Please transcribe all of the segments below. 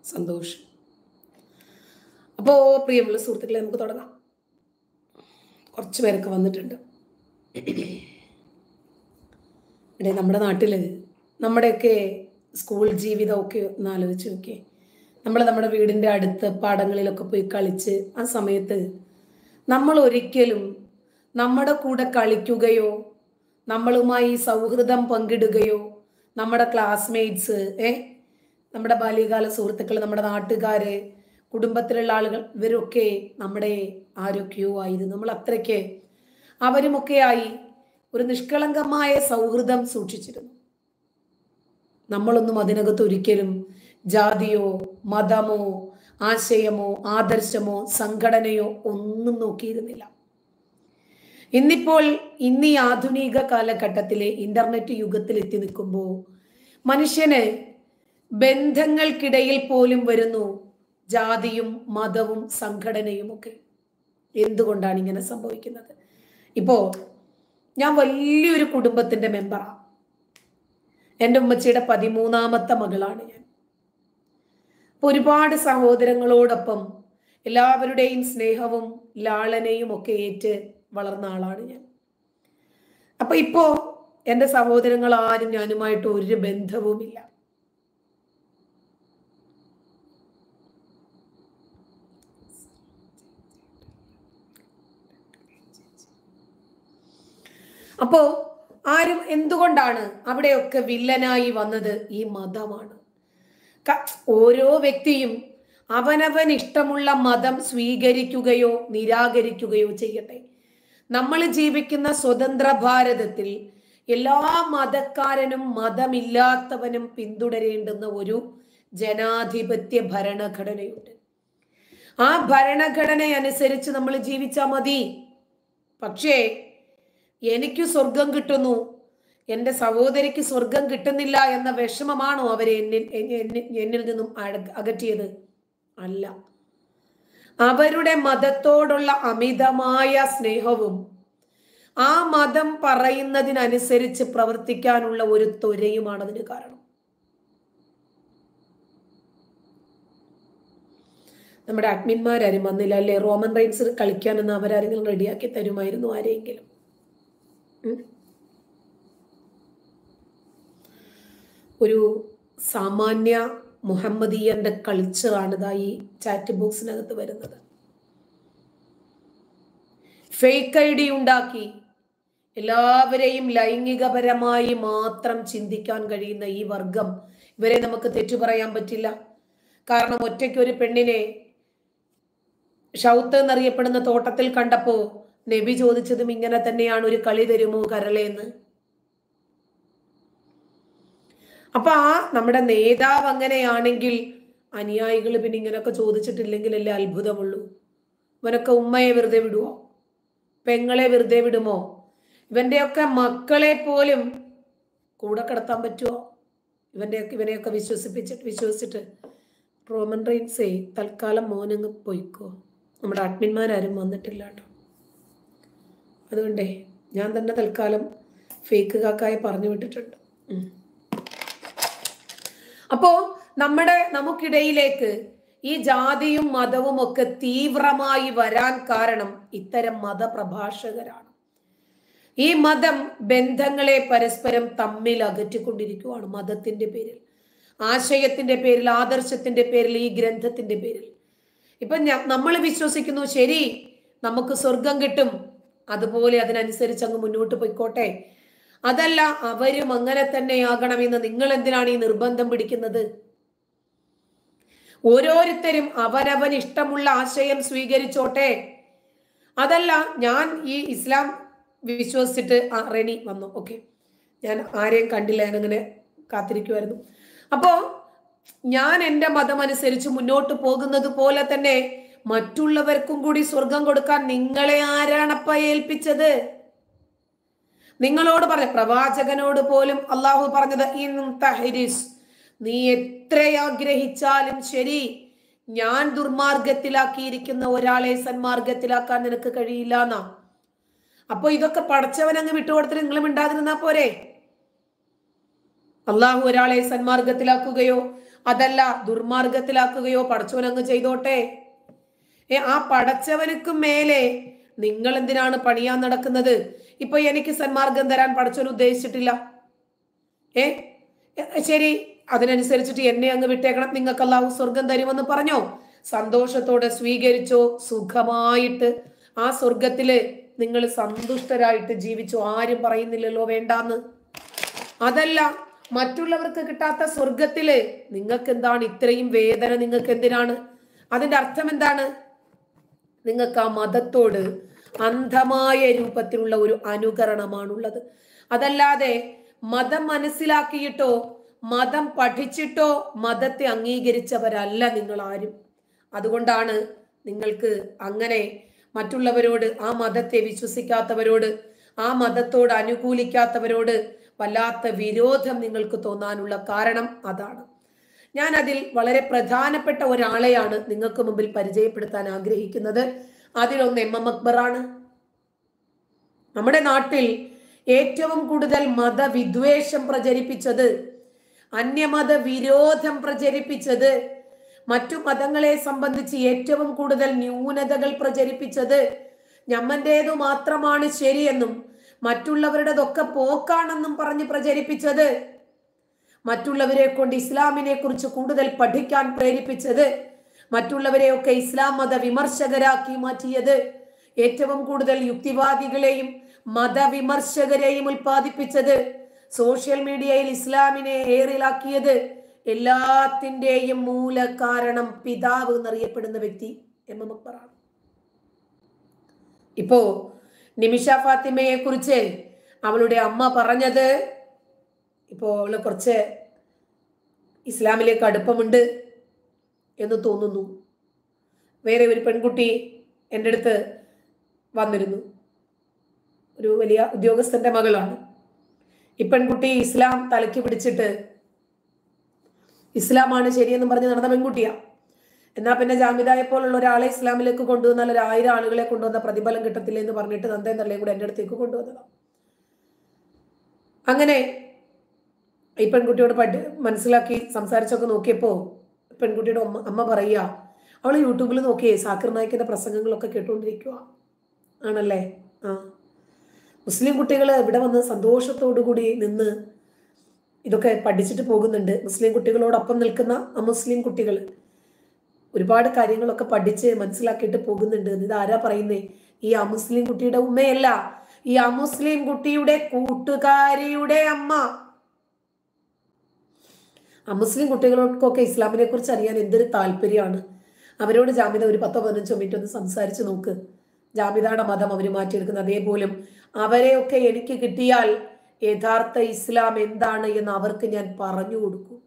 സന്തോഷം അപ്പോ പ്രിയമുള്ള സുഹൃത്തുക്കളെ നമുക്ക് തുടങ്ങാം കുറച്ച് പേരൊക്കെ വന്നിട്ടുണ്ട് ഇവിടെ നമ്മുടെ നാട്ടില് നമ്മുടെയൊക്കെ സ്കൂൾ ജീവിതമൊക്കെ ഒന്ന് ആലോചിച്ച് നോക്കിയേ നമ്മൾ നമ്മുടെ വീടിൻ്റെ അടുത്ത് പാടങ്ങളിലൊക്കെ പോയി കളിച്ച് ആ സമയത്ത് നമ്മൾ ഒരിക്കലും നമ്മുടെ കൂടെ കളിക്കുകയോ നമ്മളുമായി സൗഹൃദം പങ്കിടുകയോ നമ്മുടെ ക്ലാസ്മേറ്റ്സ് ഏ നമ്മുടെ ബാല്യകാല സുഹൃത്തുക്കൾ നമ്മുടെ നാട്ടുകാര് കുടുംബത്തിലുള്ള ആളുകൾ ഇവരൊക്കെ നമ്മുടെ ആരൊക്കെയോ ആയിരുന്നു നമ്മൾ അത്രയ്ക്ക് അവരുമൊക്കെയായി ഒരു നിഷ്കളങ്കമായ സൗഹൃദം സൂക്ഷിച്ചിരുന്നു നമ്മളൊന്നും അതിനകത്ത് ഒരിക്കലും ജാതിയോ മതമോ ആശയമോ ആദർശമോ സംഘടനയോ ഒന്നും നോക്കിയിരുന്നില്ല ഇന്നിപ്പോൾ ഇന്ന് ഈ ആധുനിക കാലഘട്ടത്തിലെ ഇന്റർനെറ്റ് യുഗത്തിൽ എത്തി നിൽക്കുമ്പോൾ മനുഷ്യന് ബന്ധങ്ങൾക്കിടയിൽ പോലും വരുന്നു ജാതിയും മതവും സംഘടനയും ഒക്കെ എന്തുകൊണ്ടാണ് ഇങ്ങനെ സംഭവിക്കുന്നത് ഇപ്പോ ഞാൻ വലിയൊരു കുടുംബത്തിന്റെ മെമ്പറാണ് എൻ്റെ ഉമ്മച്ചിയുടെ പതിമൂന്നാമത്തെ മകളാണ് ഞാൻ അപ്പൊ ഒരുപാട് സഹോദരങ്ങളോടൊപ്പം എല്ലാവരുടെയും സ്നേഹവും ലാളനയും ഒക്കെ ഏറ്റ് വളർന്ന ആളാണ് ഞാൻ അപ്പൊ ഇപ്പോ എൻ്റെ സഹോദരങ്ങൾ ആരും ഞാനുമായിട്ട് ഒരു ബന്ധവുമില്ല അപ്പോ ആരും എന്തുകൊണ്ടാണ് അവിടെയൊക്കെ വില്ലനായി വന്നത് ഈ മതമാണ് ക- ഓരോ വ്യക്തിയും അവനവൻ ഇഷ്ടമുള്ള മതം സ്വീകരിക്കുകയോ നിരാകരിക്കുകയോ ചെയ്യട്ടെ നമ്മൾ ജീവിക്കുന്ന സ്വതന്ത്ര ഭാരതത്തിൽ എല്ലാ മതക്കാരനും മതമില്ലാത്തവനും പിന്തുടരേണ്ടുന്ന ഒരു ജനാധിപത്യ ഭരണഘടനയുണ്ട് ആ ഭരണഘടന അനുസരിച്ച് നമ്മൾ ജീവിച്ചാൽ മതി പക്ഷേ എനിക്ക് സ്വർഗം കിട്ടുന്നു എൻ്റെ സഹോദരിക്ക് സ്വർഗം കിട്ടുന്നില്ല എന്ന വിഷമമാണോ അവരെ എന്നിൽ എന്നിൽ- എന്നിൽ നിന്നും അക- അകറ്റിയത് അല്ല അവരുടെ മതത്തോടുള്ള അമിതമായ സ്നേഹവും ആ മതം പറയുന്നതിനനുസരിച്ച് പ്രവർത്തിക്കാനുള്ള ഒരു ത്വരയുമാണ് അതിന് കാരണം നമ്മുടെ അഡ്മിന്മാരാരും വന്നില്ല അല്ലേ റോമൻ റൈൻസ് കളിക്കാനെന്ന് അവരാരെങ്കിലും റെഡിയാക്കി തരുമായിരുന്നു ആരെയെങ്കിലും ഉം. ഒരു സാമാന്യ മുഹമ്മദീയന്റെ കൾച്ചറാണ് ഇതാ ഈ ചാറ്റ് ബോക്സിനകത്ത് വരുന്നത് ഫേക്ക് ഐ ഡി ഉണ്ടാക്കി എല്ലാവരെയും ലൈംഗികപരമായി മാത്രം ചിന്തിക്കാൻ കഴിയുന്ന ഈ വർഗം ഇവരെ നമുക്ക് തെറ്റു പറയാൻ പറ്റില്ല കാരണം ഒറ്റയ്ക്ക് ഒരു പെണ്ണിനെ ഷൗത്ത് എന്നറിയപ്പെടുന്ന തോട്ടത്തിൽ കണ്ടപ്പോ നബി ചോദിച്ചതും ഇങ്ങനെ തന്നെയാണ് ഒരു കളി തരുമോ കരളേന്ന് അപ്പൊ ആ നമ്മുടെ നേതാവ് അങ്ങനെയാണെങ്കിൽ അനുയായികൾ പിന്നെ ഇങ്ങനെയൊക്കെ ചോദിച്ചിട്ടില്ലെങ്കിലല്ലേ അത്ഭുതമുള്ളൂ ഇവനൊക്കെ ഉമ്മയെ വെറുതെ വിടുവോ പെങ്ങളെ വെറുതെ വിടുമോ ഇവന്റെയൊക്കെ മക്കളെ പോലും കൂടെ കിടത്താൻ പറ്റുമോ ഇവന്റെയൊക്കെ ഇവനെയൊക്കെ വിശ്വസിപ്പിച്ചിട്ട് വിശ്വസിച്ചിട്ട് റോമൻ റെയിൻസേ തൽക്കാലം മോനങ്ങ് പൊയ്ക്കോ നമ്മുടെ അഡ്മിന്മാരാരും വന്നിട്ടില്ല കേട്ടോ അതുകൊണ്ടേ ഞാൻ തന്നെ തൽക്കാലം ഫേക്ക് കാക്കായി പറഞ്ഞു വിട്ടിട്ടുണ്ട് ഉം. അപ്പോ നമ്മുടെ നമുക്കിടയിലേക്ക് ഈ ജാതിയും മതവും ഒക്കെ തീവ്രമായി വരാൻ കാരണം ഇത്തരം മതപ്രഭാഷകരാണ് ഈ മതം ബന്ധങ്ങളെ പരസ്പരം തമ്മിൽ അകറ്റിക്കൊണ്ടിരിക്കുകയാണ് മതത്തിന്റെ പേരിൽ ആശയത്തിന്റെ പേരിൽ ആദർശത്തിന്റെ പേരിൽ ഈ ഗ്രന്ഥത്തിന്റെ പേരിൽ ഇപ്പൊ നമ്മൾ വിശ്വസിക്കുന്നു ശരി നമുക്ക് സ്വർഗം കിട്ടും അതുപോലെ അതിനനുസരിച്ച് അങ്ങ് മുന്നോട്ട് പോയിക്കോട്ടെ അതല്ല അവരും അങ്ങനെ തന്നെയാകണമെന്ന് നിങ്ങൾ എന്തിനാണ് ഈ നിർബന്ധം പിടിക്കുന്നത് ഓരോരുത്തരും അവനവൻ ഇഷ്ടമുള്ള ആശയം സ്വീകരിച്ചോട്ടെ അതല്ല ഞാൻ ഈ ഇസ്ലാം വിശ്വസിച്ചിട്ട് ആ റെനി വന്നു ഓക്കെ ഞാൻ ആരെയും കണ്ടില്ല ഞാൻ അങ്ങനെ കാത്തിരിക്കുമായിരുന്നു അപ്പോ ഞാൻ എൻ്റെ മതം അനുസരിച്ച് മുന്നോട്ട് പോകുന്നത് പോലെ തന്നെ മറ്റുള്ളവർക്കും കൂടി സ്വർഗം കൊടുക്കാൻ നിങ്ങളെ ആരാണപ്പ ഏൽപ്പിച്ചത് നിങ്ങളോട് പറഞ്ഞ പ്രവാചകനോട് പോലും അള്ളാഹു പറഞ്ഞത് ഇൻ തഹരിസ് നീ എത്ര ആഗ്രഹിച്ചാലും ശരി ഞാൻ ദുർമാർഗത്തിലാക്കിയിരിക്കുന്ന ഒരാളെ സന്മാർഗത്തിലാക്കാൻ നിനക്ക് കഴിയില്ല എന്നാ അപ്പൊ ഇതൊക്കെ പടച്ചവൻ അങ്ങ് വിട്ടുകൊടുത്തിട്ട് നിങ്ങൾ മിണ്ടാതിരുന്നാ പോരെ അള്ളാഹു ഒരാളെ സന്മാർഗത്തിലാക്കുകയോ അതല്ല ദുർമാർഗത്തിലാക്കുകയോ പടച്ചവനങ്ങ് ചെയ്തോട്ടെ ഏ ആ പടച്ചവനുക്കും മേലെ നിങ്ങൾ എന്തിനാണ് പണിയാൻ നടക്കുന്നത് ഇപ്പൊ എനിക്ക് സന്മാർഗം തരാൻ പടച്ചവൻ ഉദ്ദേശിച്ചിട്ടില്ല ഏ എ- ശരി അതിനനുസരിച്ചിട്ട് എന്നെ അങ്ങ് വിട്ടേക്കണം നിങ്ങൾക്ക് അല്ലാഹു സ്വർഗം തരുമെന്ന് പറഞ്ഞോ സന്തോഷത്തോടെ സ്വീകരിച്ചോ സുഖമായിട്ട് ആ സ്വർഗത്തില് നിങ്ങൾ സന്തുഷ്ടരായിട്ട് ജീവിച്ചു ആരും പറയുന്നില്ലല്ലോ വേണ്ടാന്ന് അതല്ല മറ്റുള്ളവർക്ക് കിട്ടാത്ത സ്വർഗത്തില് നിങ്ങൾക്ക് എന്താണ് ഇത്രയും വേദന നിങ്ങൾക്ക് എന്തിനാണ് അതിന്റെ അർത്ഥം എന്താണ് നിങ്ങൾക്ക് ആ മതത്തോട് അന്ധമായ രൂപത്തിലുള്ള ഒരു അനുകരണമാണുള്ളത് അതല്ലാതെ മതം മനസ്സിലാക്കിയിട്ടോ മതം പഠിച്ചിട്ടോ മതത്തെ അംഗീകരിച്ചവരല്ല നിങ്ങൾ ആരും അതുകൊണ്ടാണ് നിങ്ങൾക്ക് അങ്ങനെ മറ്റുള്ളവരോട് ആ മതത്തെ വിശ്വസിക്കാത്തവരോട് ആ മതത്തോട് അനുകൂലിക്കാത്തവരോട് വല്ലാത്ത വിരോധം നിങ്ങൾക്ക് തോന്നാനുള്ള കാരണം അതാണ് ഞാൻ അതിൽ വളരെ പ്രധാനപ്പെട്ട ഒരാളെയാണ് നിങ്ങൾക്ക് മുമ്പിൽ പരിചയപ്പെടുത്താൻ ആഗ്രഹിക്കുന്നത് അതിലൊന്ന് എം എം അക്ബറാണ് നമ്മുടെ നാട്ടിൽ ഏറ്റവും കൂടുതൽ മതവിദ്വേഷം പ്രചരിപ്പിച്ചത് അന്യമത വിരോധം പ്രചരിപ്പിച്ചത് മറ്റു മതങ്ങളെ സംബന്ധിച്ച് ഏറ്റവും കൂടുതൽ ന്യൂനതകൾ പ്രചരിപ്പിച്ചത് ഞമ്മന്റേതു മാത്രമാണ് ശരിയെന്നും മറ്റുള്ളവരുടെതൊക്കെ പോക്കാണെന്നും പറഞ്ഞ് പ്രചരിപ്പിച്ചത് മറ്റുള്ളവരെ കൊണ്ട് ഇസ്ലാമിനെ കുറിച്ച് കൂടുതൽ പഠിക്കാൻ പ്രേരിപ്പിച്ചത് മറ്റുള്ളവരെയൊക്കെ ഇസ്ലാം മത വിമർശകരാക്കി മാറ്റിയത് ഏറ്റവും കൂടുതൽ യുക്തിവാദികളെയും മതവിമർശകരെയും ഉൽപ്പാദിപ്പിച്ചത് സോഷ്യൽ മീഡിയയിൽ ഇസ്ലാമിനെ ഏറിലാക്കിയത് എല്ലാത്തിൻ്റെയും മൂല കാരണം പിതാവ് എന്നറിയപ്പെടുന്ന വ്യക്തി എം എം അക്ബറാണ് ഇപ്പോ നിമിഷ ഫാത്തിമയെ കുറിച്ച് അവളുടെ അമ്മ പറഞ്ഞത് ഇപ്പോൾ അവള് കുറച്ച് ഇസ്ലാമിലേക്ക് അടുപ്പമുണ്ട് എന്ന് തോന്നുന്നു വേറെ ഒരു പെൺകുട്ടി എൻ്റെ അടുത്ത് വന്നിരുന്നു ഒരു വലിയ ഉദ്യോഗസ്ഥന്റെ മകളാണ് ഈ പെൺകുട്ടി ഇസ്ലാം തലയ്ക്ക് പിടിച്ചിട്ട് ഇസ്ലാമാണ് ശരിയെന്ന് പറഞ്ഞ് നടന്ന പെൺകുട്ടിയാ എന്നാ പിന്നെ ജാമിദായെ പോലുള്ള ഒരാളെ ഇസ്ലാമിലേക്ക് കൊണ്ടുവന്നാൽ ഒരു ആയിരം ആളുകളെ കൊണ്ടുവന്ന പ്രതിഫലം കിട്ടത്തില്ല എന്ന് പറഞ്ഞിട്ട് നന്ദയും തള്ളയും കൂടെ എൻ്റെ അടുത്തേക്ക് കൊണ്ടുവന്നതാണ് അങ്ങനെ ഈ പെൺകുട്ടിയോട് പഠി മനസ്സിലാക്കി സംസാരിച്ചൊക്കെ നോക്കിയപ്പോൾ പെൺകുട്ടിയുടെ അമ്മ അമ്മ പറയുക അവൾ യൂട്യൂബിൽ നോക്കിയേ സാക്കിർ നായിക്കിന്റെ പ്രസംഗങ്ങളൊക്കെ കേട്ടുകൊണ്ടിരിക്കുക ആണല്ലേ ആ മുസ്ലിം കുട്ടികൾ ഇവിടെ വന്ന് സന്തോഷത്തോടു കൂടി നിന്ന് ഇതൊക്കെ പഠിച്ചിട്ട് പോകുന്നുണ്ട് മുസ്ലിം കുട്ടികളോടൊപ്പം നിൽക്കുന്ന അമുസ്ലിം കുട്ടികൾ ഒരുപാട് കാര്യങ്ങളൊക്കെ പഠിച്ച് മനസ്സിലാക്കിയിട്ട് പോകുന്നുണ്ട് ഇത് ആരാ പറയുന്നേ ഈ അമുസ്ലിം കുട്ടിയുടെ ഉമ്മയല്ല ഈ അമുസ്ലിം കുട്ടിയുടെ കൂട്ടുകാരിയുടെ അമ്മ അമുസ്ലിം കുട്ടികൾക്കൊക്കെ ഇസ്ലാമിനെ കുറിച്ച് അറിയാൻ എന്തൊരു താല്പര്യമാണ് അവരോട് ജാമിത ഒരു പത്തോ പതിനഞ്ചോ മിനിറ്റ് ഒന്ന് സംസാരിച്ച് നോക്ക് ജാമിതയുടെ മതം അവർ മാറ്റിയെടുക്കുന്നത് അതേപോലും അവരെയൊക്കെ എനിക്ക് കിട്ടിയാൽ യഥാർത്ഥ ഇസ്ലാം എന്താണ് എന്ന് അവർക്ക് ഞാൻ പറഞ്ഞു കൊടുക്കും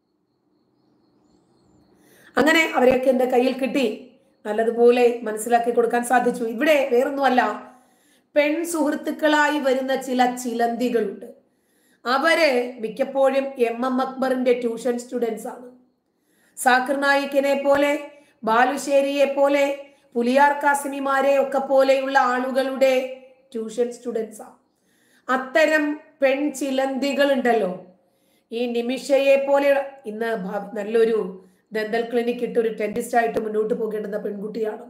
അങ്ങനെ അവരെയൊക്കെ എൻ്റെ കയ്യിൽ കിട്ടി നല്ലതുപോലെ മനസ്സിലാക്കി കൊടുക്കാൻ സാധിച്ചു ഇവിടെ വേറൊന്നുമല്ല പെൺ സുഹൃത്തുക്കളായി വരുന്ന ചില ചിലന്തികളുണ്ട് അവര് മിക്കപ്പോഴും എം എം അക്ബറിന്റെ ട്യൂഷൻ സ്റ്റുഡൻസ് ആണ് സാക്കിർ നായിക്കിനെ പോലെ ബാലുശ്ശേരിയെ പോലെ പുലിയാർ കാസിമിമാരെ ഒക്കെ പോലെയുള്ള ആളുകളുടെ ട്യൂഷൻ സ്റ്റുഡൻസ് ആണ് അത്തരം പെൺ ചിലന്തികൾ ഉണ്ടല്ലോ ഈ നിമിഷയെ പോലെ ഇന്ന് ഭ- നല്ലൊരു ദന്തൽ ക്ലിനിക് ഇട്ട് ഒരു ടെന്റിസ്റ്റ് ആയിട്ട് മുന്നോട്ട് പോകേണ്ടുന്ന പെൺകുട്ടിയാണ്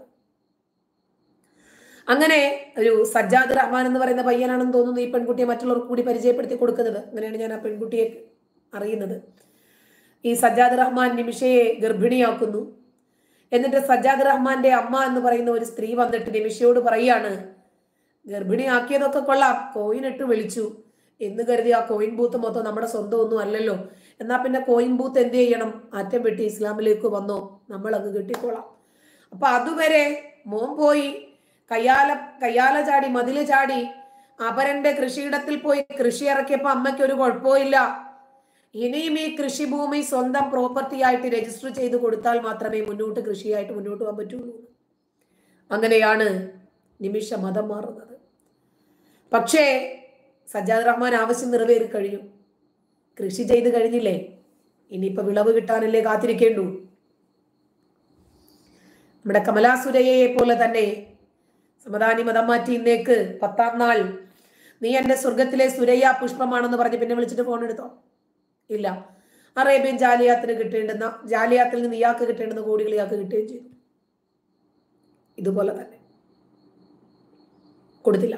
അങ്ങനെ ഒരു സജ്ജാദ് റഹ്മാൻ എന്ന് പറയുന്ന പയ്യനാണെന്ന് തോന്നുന്നു ഈ പെൺകുട്ടിയെ മറ്റുള്ളവർക്ക് കൂടി പരിചയപ്പെടുത്തി കൊടുക്കുന്നത് അങ്ങനെയാണ് ഞാൻ ആ പെൺകുട്ടിയെ അറിയുന്നത് ഈ സജ്ജാദ് റഹ്മാൻ നിമിഷയെ ഗർഭിണിയാക്കുന്നു എന്നിട്ട് സജ്ജാദ് റഹ്മാന്റെ അമ്മ എന്ന് പറയുന്ന ഒരു സ്ത്രീ വന്നിട്ട് നിമിഷയോട് പറയാണ് ഗർഭിണിയാക്കിയതൊക്കെ കൊള്ളാം കോയിൻ ഇട്ട് വിളിച്ചു എന്ന് കരുതി ആ കോയിൻ ബൂത്ത് മൊത്തം നമ്മുടെ സ്വന്തം ഒന്നും അല്ലല്ലോ എന്നാ പിന്നെ കോയിൻ ബൂത്ത് എന്ത് ചെയ്യണം അറ്റം വെട്ടി ഇസ്ലാമിലേക്ക് വന്നോ നമ്മൾ അങ്ങ് കെട്ടിക്കോളാം അപ്പൊ അതുവരെ മോൻ പോയി കയ്യാല കയ്യാല ചാടി മതില് ചാടി അപരന്റെ കൃഷിയിടത്തിൽ പോയി കൃഷി ഇറക്കിയപ്പോ അമ്മയ്ക്ക് ഒരു കുഴപ്പമില്ല ഇനിയും ഈ കൃഷിഭൂമി സ്വന്തം പ്രോപ്പർട്ടി ആയിട്ട് രജിസ്റ്റർ ചെയ്ത് കൊടുത്താൽ മാത്രമേ മുന്നോട്ട് കൃഷിയായിട്ട് മുന്നോട്ട് പോകാൻ പറ്റുള്ളൂ അങ്ങനെയാണ് നിമിഷ മതം മാറുന്നത് പക്ഷേ സജ്ജാദ് റഹ്മാൻ ആവശ്യം നിറവേറി കഴിഞ്ഞു കൃഷി ചെയ്ത് കഴിഞ്ഞില്ലേ ഇനിയിപ്പോ വിളവ് കിട്ടാനല്ലേ കാത്തിരിക്കേണ്ടു നമ്മുടെ കമലാസുരയെ പോലെ തന്നെ സമദാനി മതം മാറ്റി ഇന്നേക്ക് പത്താം നാൾ നീ എന്റെ സ്വർഗത്തിലെ സുരയ്യ പുഷ്പമാണെന്ന് പറഞ്ഞ് പിന്നെ വിളിച്ചിട്ട് ഫോൺ എടുത്തോ ഇല്ല അറേബ്യൻ ജാലിയാത്തിന് കിട്ടേണ്ടുന്ന ജാലിയാത്തിൽ നിന്ന് ഇയാൾക്ക് കിട്ടേണ്ടുന്ന കോടികൾ ഇയാൾക്ക് കിട്ടുകയും ചെയ്തു ഇതുപോലെ തന്നെ കൊടുത്തില്ല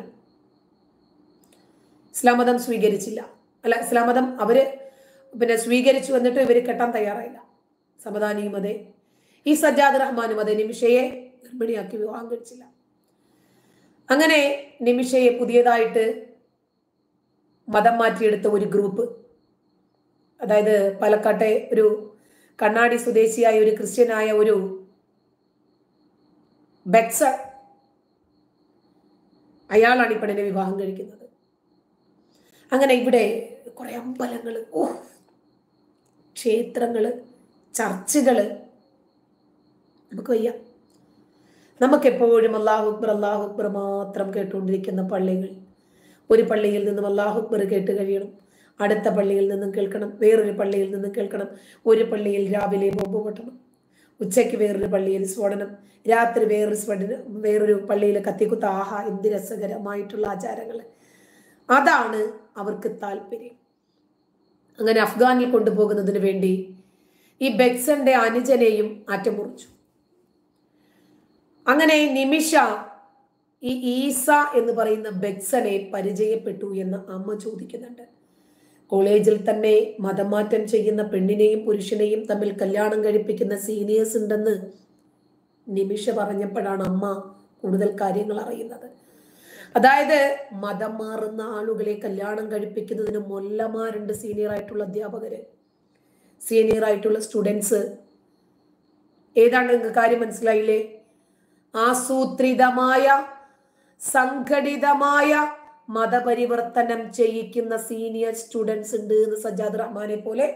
ഇസ്ലാം മതം സ്വീകരിച്ചില്ല അല്ല ഇസ്ലാം മതം അവര് പിന്നെ സ്വീകരിച്ചു എന്നിട്ട് ഇവർ കെട്ടാൻ തയ്യാറായില്ല സമദാനിയും അതെ ഈ സജ്ജാദ് റഹ്മാനും അതെ നിമിഷയെ ഗർഭിണിയാക്കി വിവാഹം കഴിച്ചില്ല അങ്ങനെ നിമിഷയെ പുതിയതായിട്ട് മതം മാറ്റിയെടുത്ത ഒരു ഗ്രൂപ്പ് അതായത് പാലക്കാട്ടെ ഒരു കണ്ണാടി സ്വദേശിയായ ഒരു ക്രിസ്ത്യനായ ഒരു ബെക്സർ അയാളാണ് ഈ പെണ്ണിനെ വിവാഹം കഴിക്കുന്നത് അങ്ങനെ ഇവിടെ കുറെ അമ്പലങ്ങള് ഓ ക്ഷേത്രങ്ങള് ചർച്ചുകള് നമുക്ക് വയ്യ നമുക്കെപ്പോഴും അള്ളാഹു അക്ബർ അള്ളാഹു അക്ബർ മാത്രം കേട്ടുകൊണ്ടിരിക്കുന്ന പള്ളികൾ ഒരു പള്ളിയിൽ നിന്നും അള്ളാഹു അക്ബർ കേട്ട് കഴിയണം അടുത്ത പള്ളിയിൽ നിന്നും കേൾക്കണം വേറൊരു പള്ളിയിൽ നിന്നും കേൾക്കണം ഒരു പള്ളിയിൽ രാവിലെ ബോംബ് പൊട്ടണം ഉച്ചയ്ക്ക് വേറൊരു പള്ളിയിൽ സ്ഫോടനം രാത്രി വേറൊരു സ്ഫോടനം വേറൊരു പള്ളിയിൽ കത്തിക്കുത്ത ആഹാ എന്ത് രസകരമായിട്ടുള്ള ആചാരങ്ങൾ അതാണ് അവർക്ക് താല്പര്യം അങ്ങനെ അഫ്ഗാനിൽ കൊണ്ടുപോകുന്നതിന് വേണ്ടി ഈ ബെക്സന്റെ അനുജനെയും അറ്റമുറിച്ചു അങ്ങനെ നിമിഷ ഈ ഈസ എന്ന് പറയുന്ന ബെക്സനെ പരിചയപ്പെട്ടു എന്ന് അമ്മ ചോദിക്കുന്നുണ്ട് കോളേജിൽ തന്നെ മതമാറ്റം ചെയ്യുന്ന പെണ്ണിനെയും പുരുഷനെയും തമ്മിൽ കല്യാണം കഴിപ്പിക്കുന്ന സീനിയേഴ്സ് ഉണ്ടെന്ന് നിമിഷ പറഞ്ഞപ്പോഴാണ് അമ്മ കൂടുതൽ കാര്യങ്ങൾ അറിയുന്നത് അതായത് മതം മാറുന്ന ആളുകളെ കല്യാണം കഴിപ്പിക്കുന്നതിന് മൊല്ലമാരുണ്ട് സീനിയർ ആയിട്ടുള്ള അധ്യാപകര് സീനിയർ ആയിട്ടുള്ള സ്റ്റുഡൻസ് ഏതാണ് നിങ്ങൾക്ക് കാര്യം മനസ്സിലായില്ലേ ആസൂത്രിതമായ സംഘടിതമായ മതപരിവർത്തനം ചെയ്യിക്കുന്ന സീനിയർ സ്റ്റുഡൻസ് ഉണ്ട് എന്ന് സജ്ജാദ് റഹ്മാനെ പോലെ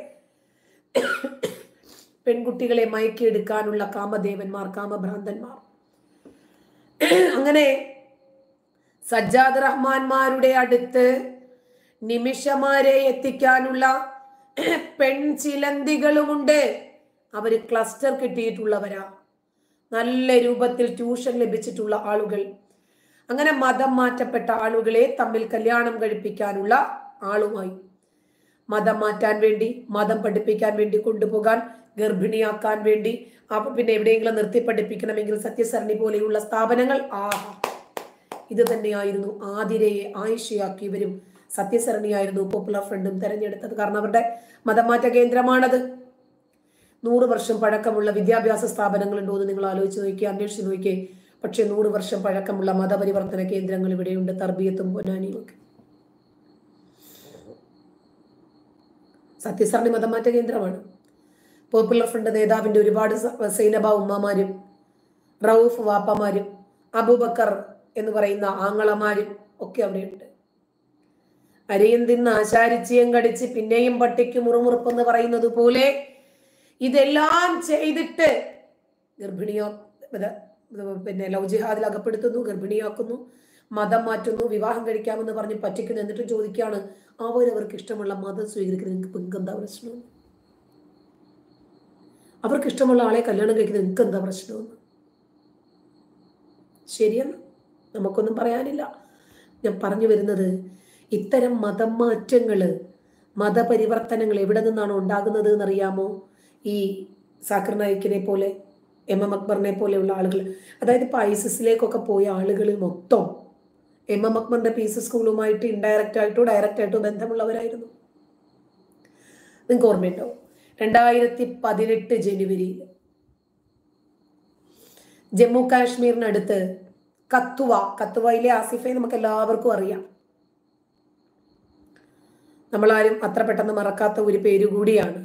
പെൺകുട്ടികളെ മയക്കിയെടുക്കാനുള്ള കാമദേവന്മാർ കാമഭ്രാന്തന്മാർ അങ്ങനെ സജ്ജാദ് റഹ്മാൻമാരുടെ അടുത്ത് നിമിഷമാരെ എത്തിക്കാനുള്ള പെൺചിലന്തികളുമുണ്ട് അവര് ക്ലസ്റ്റർ കിട്ടിയിട്ടുള്ളവരാ നല്ല രൂപത്തിൽ ട്യൂഷൻ ലഭിച്ചിട്ടുള്ള ആളുകൾ അങ്ങനെ മതം മാറ്റപ്പെട്ട ആളുകളെ തമ്മിൽ കല്യാണം കഴിപ്പിക്കാനുള്ള ആളുമായി മതം മാറ്റാൻ വേണ്ടി മതം പഠിപ്പിക്കാൻ വേണ്ടി കൊണ്ടുപോകാൻ ഗർഭിണിയാക്കാൻ വേണ്ടി അപ്പൊ പിന്നെ എവിടെയെങ്കിലും നിർത്തി പഠിപ്പിക്കണമെങ്കിൽ സത്യസരണി പോലെയുള്ള സ്ഥാപനങ്ങൾ ആഹാ ഇത് തന്നെയായിരുന്നു ആതിരയെ ആയിഷയാക്കിയവരും സത്യസരണിയായിരുന്നു പോപ്പുലർ ഫ്രണ്ടും തെരഞ്ഞെടുത്തത് കാരണം അവരുടെ മതമാറ്റ കേന്ദ്രമാണത് നൂറ് വർഷം പഴക്കമുള്ള വിദ്യാഭ്യാസ സ്ഥാപനങ്ങളുണ്ടോ എന്ന് നിങ്ങൾ ആലോചിച്ച് നോക്കിയേ അന്വേഷിച്ച് നോക്കിയേ പക്ഷെ നൂറ് വർഷം പഴക്കമുള്ള മതപരിവർത്തന കേന്ദ്രങ്ങൾ ഇവിടെയുണ്ട് തർബിയത്തും പൊന്നാനിയും ഒക്കെ സത്യസരണി മതമാറ്റ കേന്ദ്രമാണ് പോപ്പുലർ ഫ്രണ്ട് നേതാവിന്റെ ഒരുപാട് സ- സൈനബ ഉമ്മമാരും റൌഫ് വാപ്പമാരും അബൂബക്കർ എന്ന് പറയുന്ന ആങ്ങളമാരും ഒക്കെ അവിടെയുണ്ട് അരിയും തിന്ന് ആശാരിച്ചിയം കടിച്ച് പിന്നെയും പട്ടിക്ക് മുറുമുറുപ്പെന്ന് പറയുന്നത് പോലെ ഇതെല്ലാം ചെയ്തിട്ട് ഗർഭിണിയോ ഇത് പിന്നെ ലവ് ജിഹാദിൽ അകപ്പെടുത്തുന്നു ഗർഭിണിയാക്കുന്നു മതം മാറ്റുന്നു വിവാഹം കഴിക്കാമെന്ന് പറഞ്ഞ് പറ്റിക്കുന്നു എന്നിട്ട് ചോദിക്കുകയാണ് അവരവർക്ക് ഇഷ്ടമുള്ള മതം സ്വീകരിക്കുന്നത് നിങ്ങൾക്ക് നിങ്ങൾക്ക് എന്താ പ്രശ്നം അവർക്ക് ഇഷ്ടമുള്ള ആളെ കല്യാണം കഴിക്കുന്നത് നിങ്ങൾക്ക് എന്താ പ്രശ്നമെന്ന് ശരിയെന്ന് നമുക്കൊന്നും പറയാനില്ല ഞാൻ പറഞ്ഞു വരുന്നത് ഇത്തരം മതം മാറ്റങ്ങള് മതപരിവർത്തനങ്ങൾ എവിടെ നിന്നാണ് ഉണ്ടാകുന്നത് എന്നറിയാമോ ഈ സാക്കർ നായിക്കിനെ പോലെ എം എം അക്ബറിനെ പോലെയുള്ള ആളുകൾ അതായത് ഇപ്പോൾ ഐസിസിലേക്കൊക്കെ പോയ ആളുകൾ മൊത്തം എം എം അക്ബറിന്റെ പീസ് സ്കൂളുമായിട്ട് ഇൻഡയറക്റ്റ് ആയിട്ടോ ഡയറക്റ്റ് ആയിട്ടോ ബന്ധമുള്ളവരായിരുന്നു നിങ്ങൾക്ക് ഓർമ്മയുണ്ടോ രണ്ടായിരത്തി പതിനെട്ട് ജനുവരിയിൽ ജമ്മു കാശ്മീരിനടുത്ത് കത്തുവ കത്തുവയിലെ ആസിഫയെ നമുക്ക് എല്ലാവർക്കും അറിയാം നമ്മളാരും അത്ര പെട്ടെന്ന് മറക്കാത്ത ഒരു പേര് കൂടിയാണ്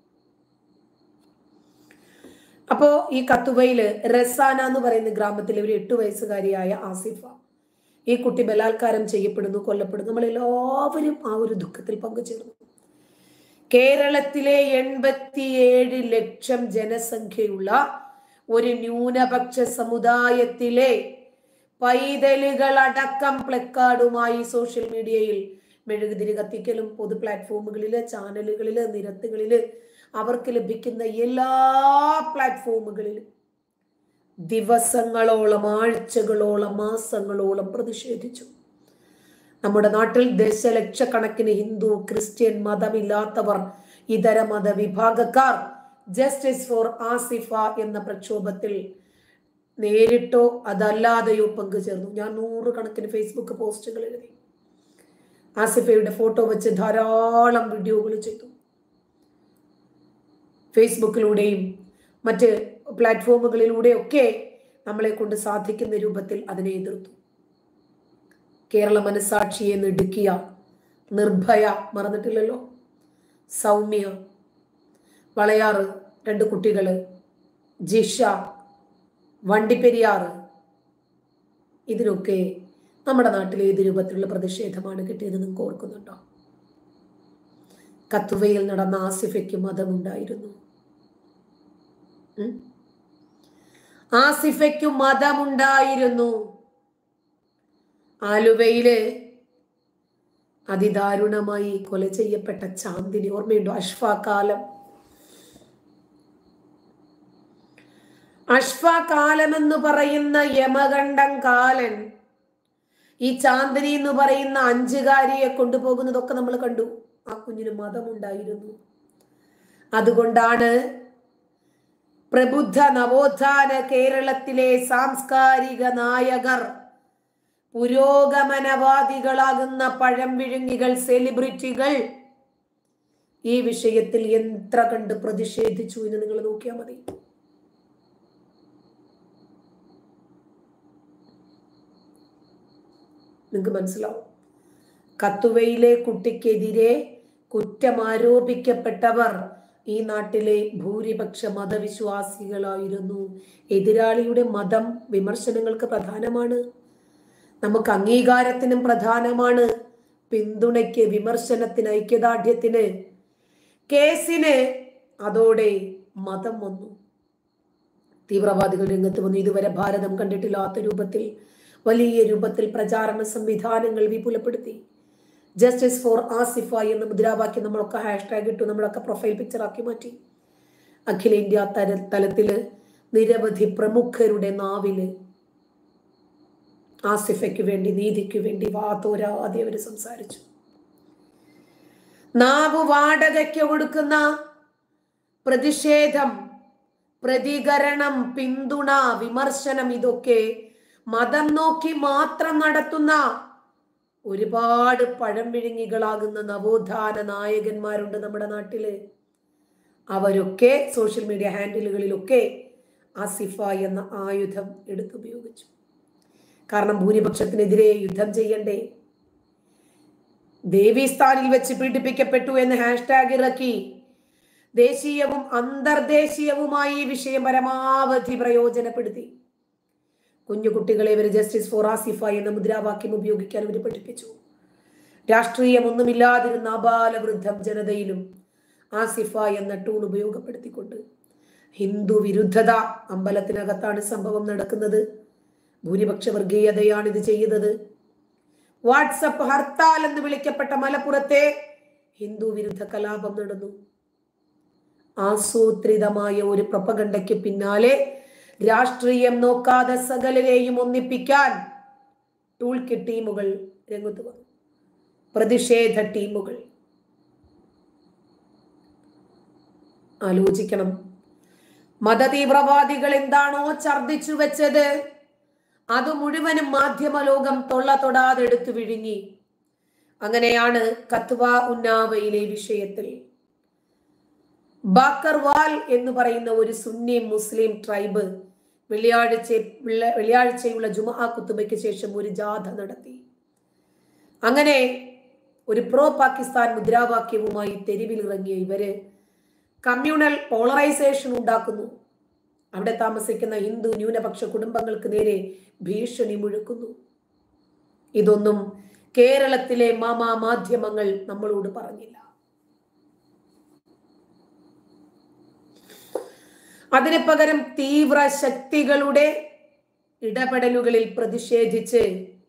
അപ്പോ ഈ കത്തുവയില് റസാന എന്ന് പറയുന്ന ഗ്രാമത്തിലെ ഒരു എട്ടു വയസ്സുകാരിയായ ആസിഫ ഈ കുട്ടി ബലാത്കാരം ചെയ്യപ്പെടുന്നു കൊല്ലപ്പെടുന്നു നമ്മൾ എല്ലാവരും ആ ഒരു ദുഃഖത്തിൽ പങ്കുചേർന്നു കേരളത്തിലെ എൺപത്തിയേഴ് ലക്ഷം ജനസംഖ്യയുള്ള ഒരു ന്യൂനപക്ഷ സമുദായത്തിലെ പൈതലുകളടക്കം പ്ലക്കാർഡുമായി സോഷ്യൽ മീഡിയയിൽ മെഴുകുതിരി കത്തിക്കലും പൊതു പ്ലാറ്റ്ഫോമുകളില് ചാനലുകളില് നിരത്തുകളില് അവർക്ക് ലഭിക്കുന്ന എല്ലാ പ്ലാറ്റ്ഫോമുകളിലും ദിവസങ്ങളോളം ആഴ്ചകളോളം മാസങ്ങളോളം പ്രതിഷേധിച്ചു നമ്മുടെ നാട്ടിൽ ദശലക്ഷക്കണക്കിന് ഹിന്ദു ക്രിസ്ത്യൻ മതമില്ലാത്തവർ ഇതര മതവിഭാഗക്കാർ ജസ്റ്റിസ് ഫോർ ആസിഫ എന്ന പ്രക്ഷോഭത്തിൽ നേരിട്ടോ അതല്ലാതെയോ പങ്കുചേർന്നു ഞാൻ നൂറുകണക്കിന് ഫേസ്ബുക്ക് പോസ്റ്റുകൾ എഴുതി ആസിഫയുടെ ഫോട്ടോ വെച്ച് ധാരാളം വീഡിയോകൾ ചെയ്തു ഫേസ്ബുക്കിലൂടെയും മറ്റ് പ്ലാറ്റ്ഫോമുകളിലൂടെയൊക്കെ നമ്മളെ കൊണ്ട് സാധിക്കുന്ന രൂപത്തിൽ അതിനെ എതിർത്തു കേരള മനസാക്ഷിയെ നെടുക്കിയ നിർഭയ മറന്നിട്ടില്ലല്ലോ സൗമ്യ വളയാറ് രണ്ട് കുട്ടികള് ജിഷ വണ്ടിപ്പെരിയാറ് ഇതിനൊക്കെ നമ്മുടെ നാട്ടിൽ ഏത് രൂപത്തിലുള്ള പ്രതിഷേധമാണ് കിട്ടിയത് നിങ്ങൾക്ക് ഓർക്കുന്നുണ്ടോ കത്തുവയിൽ നടന്ന ആസിഫയ്ക്ക് മതമുണ്ടായിരുന്നു ഉം? ആസിഫയ്ക്ക് മതമുണ്ടായിരുന്നു ആലുവയില് അതിദാരുണമായി കൊല ചെയ്യപ്പെട്ട ചാന്ദിനി ഓർമ്മയുണ്ടോ അഷ്ഫാകാലം അഷ്ഫാകാലം എന്ന് പറയുന്ന യമകണ്ഠം കാലൻ ഈ ചാന്ദിനി എന്ന് പറയുന്ന അഞ്ചുകാരിയെ കൊണ്ടുപോകുന്നതൊക്കെ നമ്മൾ കണ്ടു ആ കുഞ്ഞിന് മതമുണ്ടായിരുന്നു അതുകൊണ്ടാണ് പ്രബുദ്ധ നവോത്ഥാന കേരളത്തിലെ സാംസ്കാരിക നായകർ പുരോഗമനവാദികളാകുന്ന പഴം വിഴുങ്ങികൾ സെലിബ്രിറ്റികൾ ഈ വിഷയത്തിൽ എത്ര കണ്ട് പ്രതിഷേധിച്ചു എന്ന് നിങ്ങൾ നോക്കിയാൽ മതി നിങ്ങൾക്ക് മനസ്സിലാവും കത്തുവയിലെ കുട്ടിക്കെതിരെ കുറ്റമാരോപിക്കപ്പെട്ടവർ ഈ നാട്ടിലെ ഭൂരിപക്ഷ മതവിശ്വാസികളായിരുന്നു എതിരാളിയുടെ മതം വിമർശനങ്ങൾക്ക് പ്രധാനമാണ് നമുക്ക് അംഗീകാരത്തിനും പ്രധാനമാണ് പിന്തുണയ്ക്ക് വിമർശനത്തിന് ഐക്യദാർഢ്യത്തിന് കേസിന് അതോടെ മതം വന്നു തീവ്രവാദികൾ രംഗത്ത് വന്നു ഇതുവരെ ഭാരതം കണ്ടിട്ടില്ലാത്ത രൂപത്തിൽ വലിയ രൂപത്തിൽ പ്രചാരണ സംവിധാനങ്ങൾ വിപുലപ്പെടുത്തി ജസ്റ്റിസ് ഫോർ ആസിഫ എന്ന മുദ്രാവാക്യം നമ്മളൊക്കെ ഹാഷ്ടാഗ് ഇട്ടു നമ്മളൊക്കെ പ്രൊഫൈൽ പിക്ചർ ആക്കി മാറ്റി അഖിലേന്ത്യാ തല തലത്തില് നിരവധി പ്രമുഖരുടെ നാവില് ആസിഫയ്ക്ക് വേണ്ടി നീതിക്ക് വേണ്ടി വാതോരാതെ അവർ സംസാരിച്ചു നാവ് വാടകയ്ക്ക് കൊടുക്കുന്ന പ്രതിഷേധം പ്രതികരണം പിന്തുണ വിമർശനം ഇതൊക്കെ മതം നോക്കി മാത്രം നടത്തുന്ന ഒരുപാട് പഴം വിഴുങ്ങികളാകുന്ന നവോത്ഥാന നായകന്മാരുണ്ട് നമ്മുടെ നാട്ടില് അവരൊക്കെ സോഷ്യൽ മീഡിയ ഹാൻഡിലുകളിലൊക്കെ ആസിഫ എന്ന ആയുധം എടുത്തുപയോഗിച്ചു കാരണം ഭൂരിപക്ഷത്തിനെതിരെ യുദ്ധം ചെയ്യണ്ടേ ദേവീസ്ഥാനിൽ വെച്ച് പീഡിപ്പിക്കപ്പെട്ടു എന്ന് ഹാഷ്ടാഗ് ഇറക്കി ദേശീയവും അന്തർദേശീയവുമായി ഈ വിഷയം പരമാവധി പ്രയോജനപ്പെടുത്തി കുഞ്ഞു കുട്ടികളെ ഇവർ ജസ്റ്റിസ് ഫോർ ആസിഫ എന്ന മുദ്രാവാക്യം ഉപയോഗിക്കാൻ ഇവർ പഠിപ്പിച്ചു രാഷ്ട്രീയമൊന്നുമില്ലാതിരുന്ന അപാലവൃദ്ധം ജനതയിലും ആസിഫ എന്ന ടൂൾ ഉപയോഗപ്പെടുത്തിക്കൊണ്ട് ഹിന്ദു വിരുദ്ധത അമ്പലത്തിനകത്താണ് സംഭവം നടക്കുന്നത് ഭൂരിപക്ഷ വർഗീയതയാണ് ഇത് ചെയ്യുന്നത് വാട്സപ്പ് ഹർത്താൽ എന്ന് വിളിക്കപ്പെട്ട മലപ്പുറത്തെ ഹിന്ദു വിരുദ്ധ കലാപം നടന്നു ആസൂത്രിതമായ ഒരു പ്രപകണ്ഡയ്ക്ക് പിന്നാലെ രാഷ്ട്രീയം നോക്കാതെ സകലരെയും ഒന്നിപ്പിക്കാൻ ടൂൾ കിറ്റ് ടീമുകൾ രംഗത്ത് വന്നു പ്രതിഷേധ ടീമുകൾ ആലോചിക്കണം മതതീവ്രവാദികൾ എന്താണോ ഛർദിച്ചു വെച്ചത് അത് മുഴുവനും മാധ്യമ ലോകം തൊള്ള തൊടാതെ എടുത്തു വിഴുങ്ങി അങ്ങനെയാണ് കത്വ ഉന്നാവയിലെ വിഷയത്തിൽ ബാക്കർവാൽ എന്ന് പറയുന്ന ഒരു സുന്നി മുസ്ലിം ട്രൈബ് വെള്ളിയാഴ്ച വെള്ള- വെള്ളിയാഴ്ചയുള്ള ജുമാ കുത്തുബയ്ക്ക് ശേഷം ഒരു ജാഥ നടത്തി അങ്ങനെ ഒരു പ്രോ പാകിസ്ഥാൻ മുദ്രാവാക്യവുമായി തെരുവിൽ ഇറങ്ങിയ ഇവര് കമ്മ്യൂണൽ പോളറൈസേഷൻ ഉണ്ടാക്കുന്നു അവിടെ താമസിക്കുന്ന ഹിന്ദു ന്യൂനപക്ഷ കുടുംബങ്ങൾക്ക് നേരെ ഭീഷണി മുഴക്കുന്നു ഇതൊന്നും കേരളത്തിലെ മാമാ മാധ്യമങ്ങൾ നമ്മളോട് പറഞ്ഞില്ല അതിന് പകരം തീവ്ര ശക്തികളുടെ ഇടപെടലുകളിൽ പ്രതിഷേധിച്ച്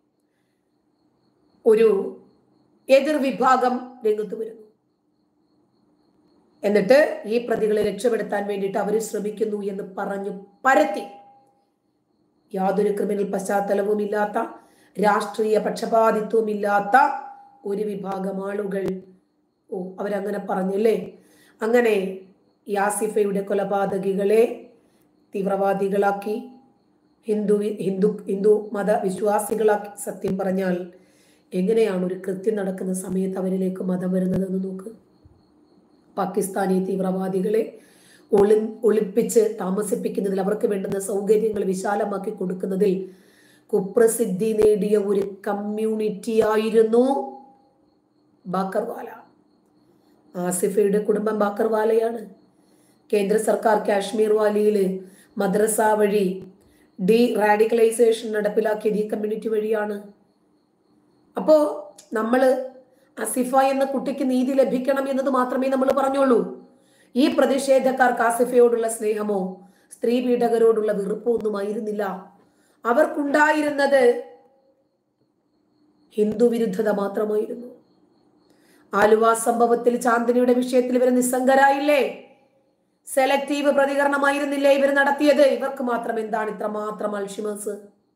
ഒരു എതിർവിഭാഗം രംഗത്ത് വരുന്നു എന്നിട്ട് ഈ പ്രതികളെ രക്ഷപ്പെടുത്താൻ വേണ്ടിയിട്ട് അവർ ശ്രമിക്കുന്നു എന്ന് പറഞ്ഞു പരത്തി യാതൊരു ക്രിമിനൽ പശ്ചാത്തലവും ഇല്ലാത്ത രാഷ്ട്രീയ പക്ഷപാതിത്വം ഇല്ലാത്ത ഒരു വിഭാഗം ആളുകൾ ഓ അവരങ്ങനെ പറഞ്ഞല്ലേ അങ്ങനെ യാസിഫയുടെ കൊലപാതകികളെ തീവ്രവാദികളാക്കി ഹിന്ദു ഹിന്ദു ഹിന്ദു മത വിശ്വാസികളാക്കി സത്യം പറഞ്ഞാൽ എങ്ങനെയാണ് ഒരു കൃത്യം നടക്കുന്ന സമയത്ത് അവരിലേക്ക് മതം വരുന്നതെന്ന് നോക്ക് പാകിസ്ഥാനി തീവ്രവാദികളെ ഒളി ഒളിപ്പിച്ച് താമസിപ്പിക്കുന്നതിൽ അവർക്ക് വേണ്ടുന്ന സൗകര്യങ്ങൾ വിശാലമാക്കി കൊടുക്കുന്നതിൽ കുപ്രസിദ്ധി നേടിയ ഒരു കമ്മ്യൂണിറ്റി ആയിരുന്നു ബാക്കർവാല ആസിഫയുടെ കുടുംബം ബാക്കർവാലയാണ് കേന്ദ്ര സർക്കാർ കാശ്മീർ വാലിയിൽ മദ്രസ വഴി ഡി റാഡിക്കലൈസേഷൻ നടപ്പിലാക്കിയത് ഈ കമ്മ്യൂണിറ്റി വഴിയാണ് അപ്പോ നമ്മള് അസിഫ എന്ന കുട്ടിക്ക് നീതി ലഭിക്കണം എന്നത് മാത്രമേ നമ്മൾ പറഞ്ഞുള്ളൂ ഈ പ്രതിഷേധക്കാർക്ക് ആസിഫയോടുള്ള സ്നേഹമോ സ്ത്രീ പീഡകരോടുള്ള വെറുപ്പോ ഒന്നുമായിരുന്നില്ല അവർക്കുണ്ടായിരുന്നത് ഹിന്ദു വിരുദ്ധത മാത്രമായിരുന്നു ആലുവ സംഭവത്തിൽ ചാന്ദിനിയുടെ വിഷയത്തിൽ ഇവർ നിസ്സംഗരായില്ലേ സെലക്റ്റീവ് പ്രതികരണമായിരുന്നില്ലേ ഇവർ നടത്തിയത് ഇവർക്ക് മാത്രം എന്താണ് ഇത്ര മാത്രം അൽഷിമസ്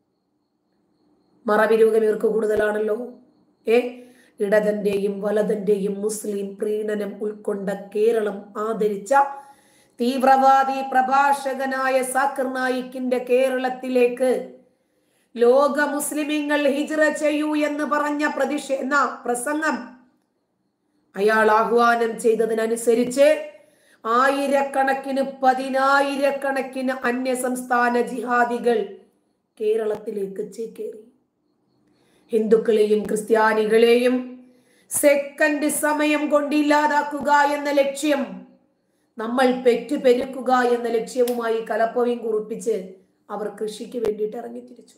മറവിരോഗം ഇവർക്ക് കൂടുതലാണല്ലോ ഏ ഇടതന്റെയും വലതന്റെയും മുസ്ലിം പ്രീണനം ഉൾക്കൊണ്ട കേരളം ആദരിച്ച തീവ്രവാദി പ്രഭാഷകനായ സാക്കിർ നായിക്കിന്റെ കേരളത്തിലേക്ക് ലോക മുസ്ലിമീങ്ങൾ ഹിജ്റ ചെയ്യൂ എന്ന് പറഞ്ഞ പ്രതിഷേധ പ്രസംഗം അയാൾ ആഹ്വാനം ചെയ്തതിനനുസരിച്ച് ആയിരക്കണക്കിന് പതിനായിരക്കണക്കിന് അന്യ സംസ്ഥാന ജിഹാദികൾ കേരളത്തിലേക്ക് ചേക്കേറി ഹിന്ദുക്കളെയും ക്രിസ്ത്യാനികളെയും സെക്കൻഡ് സമയം കൊണ്ട് ഇല്ലാതാക്കുക എന്ന ലക്ഷ്യം നമ്മൾ പെറ്റുപെരുക്കുക എന്ന ലക്ഷ്യവുമായി കലപ്പവയും കുറിപ്പിച്ച് അവർ കൃഷിക്ക് വേണ്ടിയിട്ട് ഇറങ്ങിത്തിരിച്ചു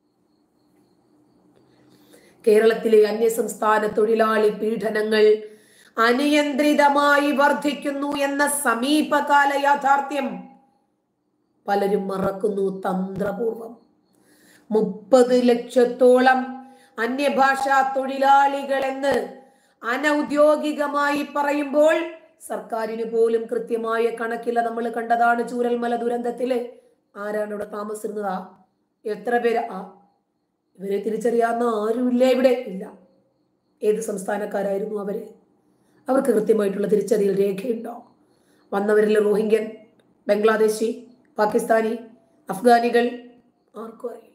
കേരളത്തിലെ അന്യസംസ്ഥാന തൊഴിലാളി പീഡനങ്ങൾ അനിയന്ത്രിതമായി വർദ്ധിക്കുന്നു എന്ന സമീപകാല യാഥാർത്ഥ്യം പലരും മറക്കുന്നു തന്ത്രപൂർവം മുപ്പത് ലക്ഷത്തോളം അന്യഭാഷാ തൊഴിലാളികൾ എന്ന് അനൗദ്യോഗികമായി പറയുമ്പോൾ സർക്കാരിന് പോലും കൃത്യമായ കണക്കില്ല നമ്മൾ കണ്ടതാണ് ചൂരൽമല ദുരന്തത്തില് ആരാണ് ഇവിടെ താമസിച്ചിരുന്നതാ എത്ര പേര് ആ ഇവരെ തിരിച്ചറിയാവുന്ന ആരുമില്ല ഇവിടെ ഇല്ല ഏത് സംസ്ഥാനക്കാരായിരുന്നു അവര് അവർക്ക് കൃത്യമായിട്ടുള്ള തിരിച്ചറിയൽ രേഖയുണ്ടോ വന്നവരിൽ റോഹിംഗ്യൻ ബംഗ്ലാദേശി പാകിസ്ഥാനി അഫ്ഗാനികൾ ആർക്കും അറിയില്ല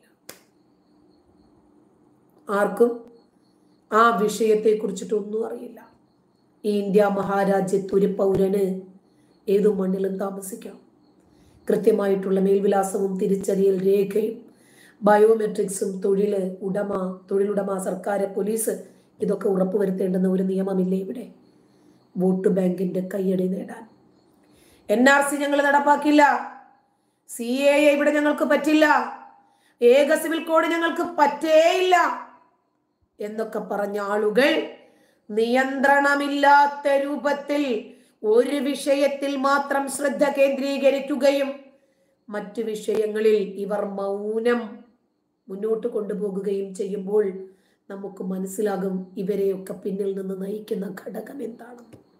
ആർക്കും ആ വിഷയത്തെ കുറിച്ചിട്ടൊന്നും അറിയില്ല ഈ ഇന്ത്യ മഹാരാജ്യത്ത് ഒരു പൗരന് ഏതു മണ്ണിലും താമസിക്കാം കൃത്യമായിട്ടുള്ള മേൽവിലാസവും തിരിച്ചറിയൽ രേഖയും ബയോമെട്രിക്സും തൊഴില് ഉടമ തൊഴിലുടമ സർക്കാർ പോലീസ് ഇതൊക്കെ ഉറപ്പുവരുത്തേണ്ടുന്ന ഒരു നിയമമില്ലേ ഇവിടെ വോട്ട് ബാങ്കിന്റെ കയ്യടി നേടാൻ എൻ ആർ സി ഞങ്ങൾ നടപ്പാക്കില്ല സി എ ഇവിടെ ഞങ്ങൾക്ക് പറ്റില്ല ഏക സിവിൽ കോഡ് ഞങ്ങൾക്ക് പറ്റേയില്ല എന്നൊക്കെ പറഞ്ഞ ആളുകൾ നിയന്ത്രണമില്ലാത്ത രൂപത്തിൽ ഒരു വിഷയത്തിൽ മാത്രം ശ്രദ്ധ കേന്ദ്രീകരിക്കുകയും മറ്റു വിഷയങ്ങളിൽ ഇവർ മൗനം മുന്നോട്ട് കൊണ്ടുപോകുകയും ചെയ്യുമ്പോൾ നമുക്ക് മനസ്സിലാകും ഇവരെയൊക്കെ പിന്നിൽ നിന്ന് നയിക്കുന്ന ഘടകം എന്താണ്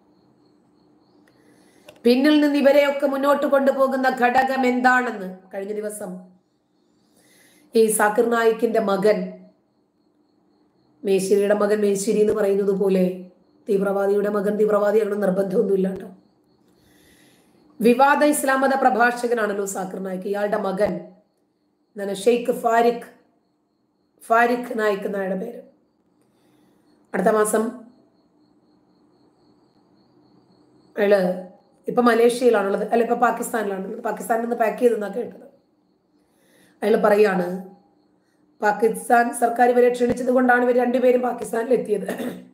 പിന്നിൽ നിന്ന് ഇവരെയൊക്കെ മുന്നോട്ട് കൊണ്ടുപോകുന്ന ഘടകം എന്താണെന്ന് കഴിഞ്ഞ ദിവസം ഈ സാക്കിർ നായിക്കിന്റെ മകൻ മേശ്ശേരിയുടെ മകൻ മേശ്ശേരി എന്ന് പറയുന്നത് പോലെ തീവ്രവാദിയുടെ മകൻ തീവ്രവാദിയാണ് നിർബന്ധമൊന്നുമില്ല കേട്ടോ വിവാദ ഇസ്ലാം മത പ്രഭാഷകനാണല്ലോ സാക്കിർ നായിക്ക് ഇയാളുടെ മകൻ എന്താണ് ഷെയ്ഖ് ഫാരിഖ് ഫാരിഖ് നായിക് എന്നയാളുടെ പേര് അടുത്ത മാസം അയാള് ഇപ്പൊ മലേഷ്യയിലാണുള്ളത് അല്ല ഇപ്പൊ പാകിസ്ഥാനിലാണുള്ളത് പാകിസ്ഥാനിൽ നിന്ന് പാക്ക് ചെയ്തെന്നാ കേട്ടത് അയാൾ പറയാണ് പാകിസ്ഥാൻ സർക്കാർ ഇവരെ ക്ഷണിച്ചത് കൊണ്ടാണ് ഇവർ രണ്ടുപേരും പാകിസ്ഥാനിൽ എത്തിയത്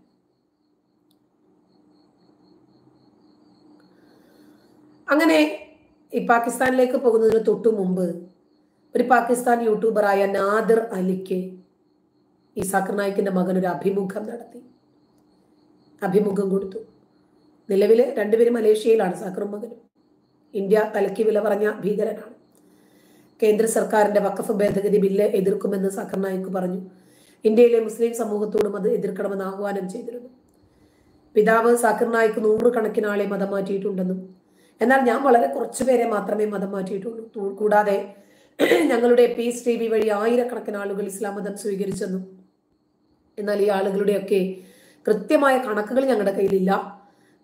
അങ്ങനെ ഈ പാകിസ്ഥാനിലേക്ക് പോകുന്നതിന് തൊട്ടു മുമ്പ് ഒരു പാകിസ്ഥാൻ യൂട്യൂബറായ നാദിർ അലിക്ക് ഈ സാക്കർ നായിക്കിന്റെ മകൻ ഒരു അഭിമുഖം നടത്തി അഭിമുഖം കൊടുത്തു നിലവിൽ രണ്ടുപേരും മലേഷ്യയിലാണ് സാക്കറും മകനും ഇന്ത്യ തലയ്ക്ക് വില പറഞ്ഞ ഭീകരനാണ് കേന്ദ്ര സർക്കാരിന്റെ വഖഫ് ഭേദഗതി ബില്ല് എതിർക്കുമെന്ന് സാക്കർ നായിക് പറഞ്ഞു ഇന്ത്യയിലെ മുസ്ലിം സമൂഹത്തോടും അത് എതിർക്കണമെന്ന് ആഹ്വാനം ചെയ്തിരുന്നു പിതാവ് സാക്കിർ നായിക്ക് നൂറുകണക്കിന് ആളെ മതം മാറ്റിയിട്ടുണ്ടെന്നും എന്നാൽ ഞാൻ വളരെ കുറച്ചു പേരെ മാത്രമേ മതം മാറ്റിയിട്ടുള്ളൂ തു- കൂടാതെ ഞങ്ങളുടെ പീസ് ടി വി വഴി ആയിരക്കണക്കിന് ആളുകൾ ഇസ്ലാം മതം സ്വീകരിച്ചെന്നും എന്നാൽ ഈ ആളുകളുടെയൊക്കെ കൃത്യമായ കണക്കുകൾ ഞങ്ങളുടെ കയ്യിലില്ല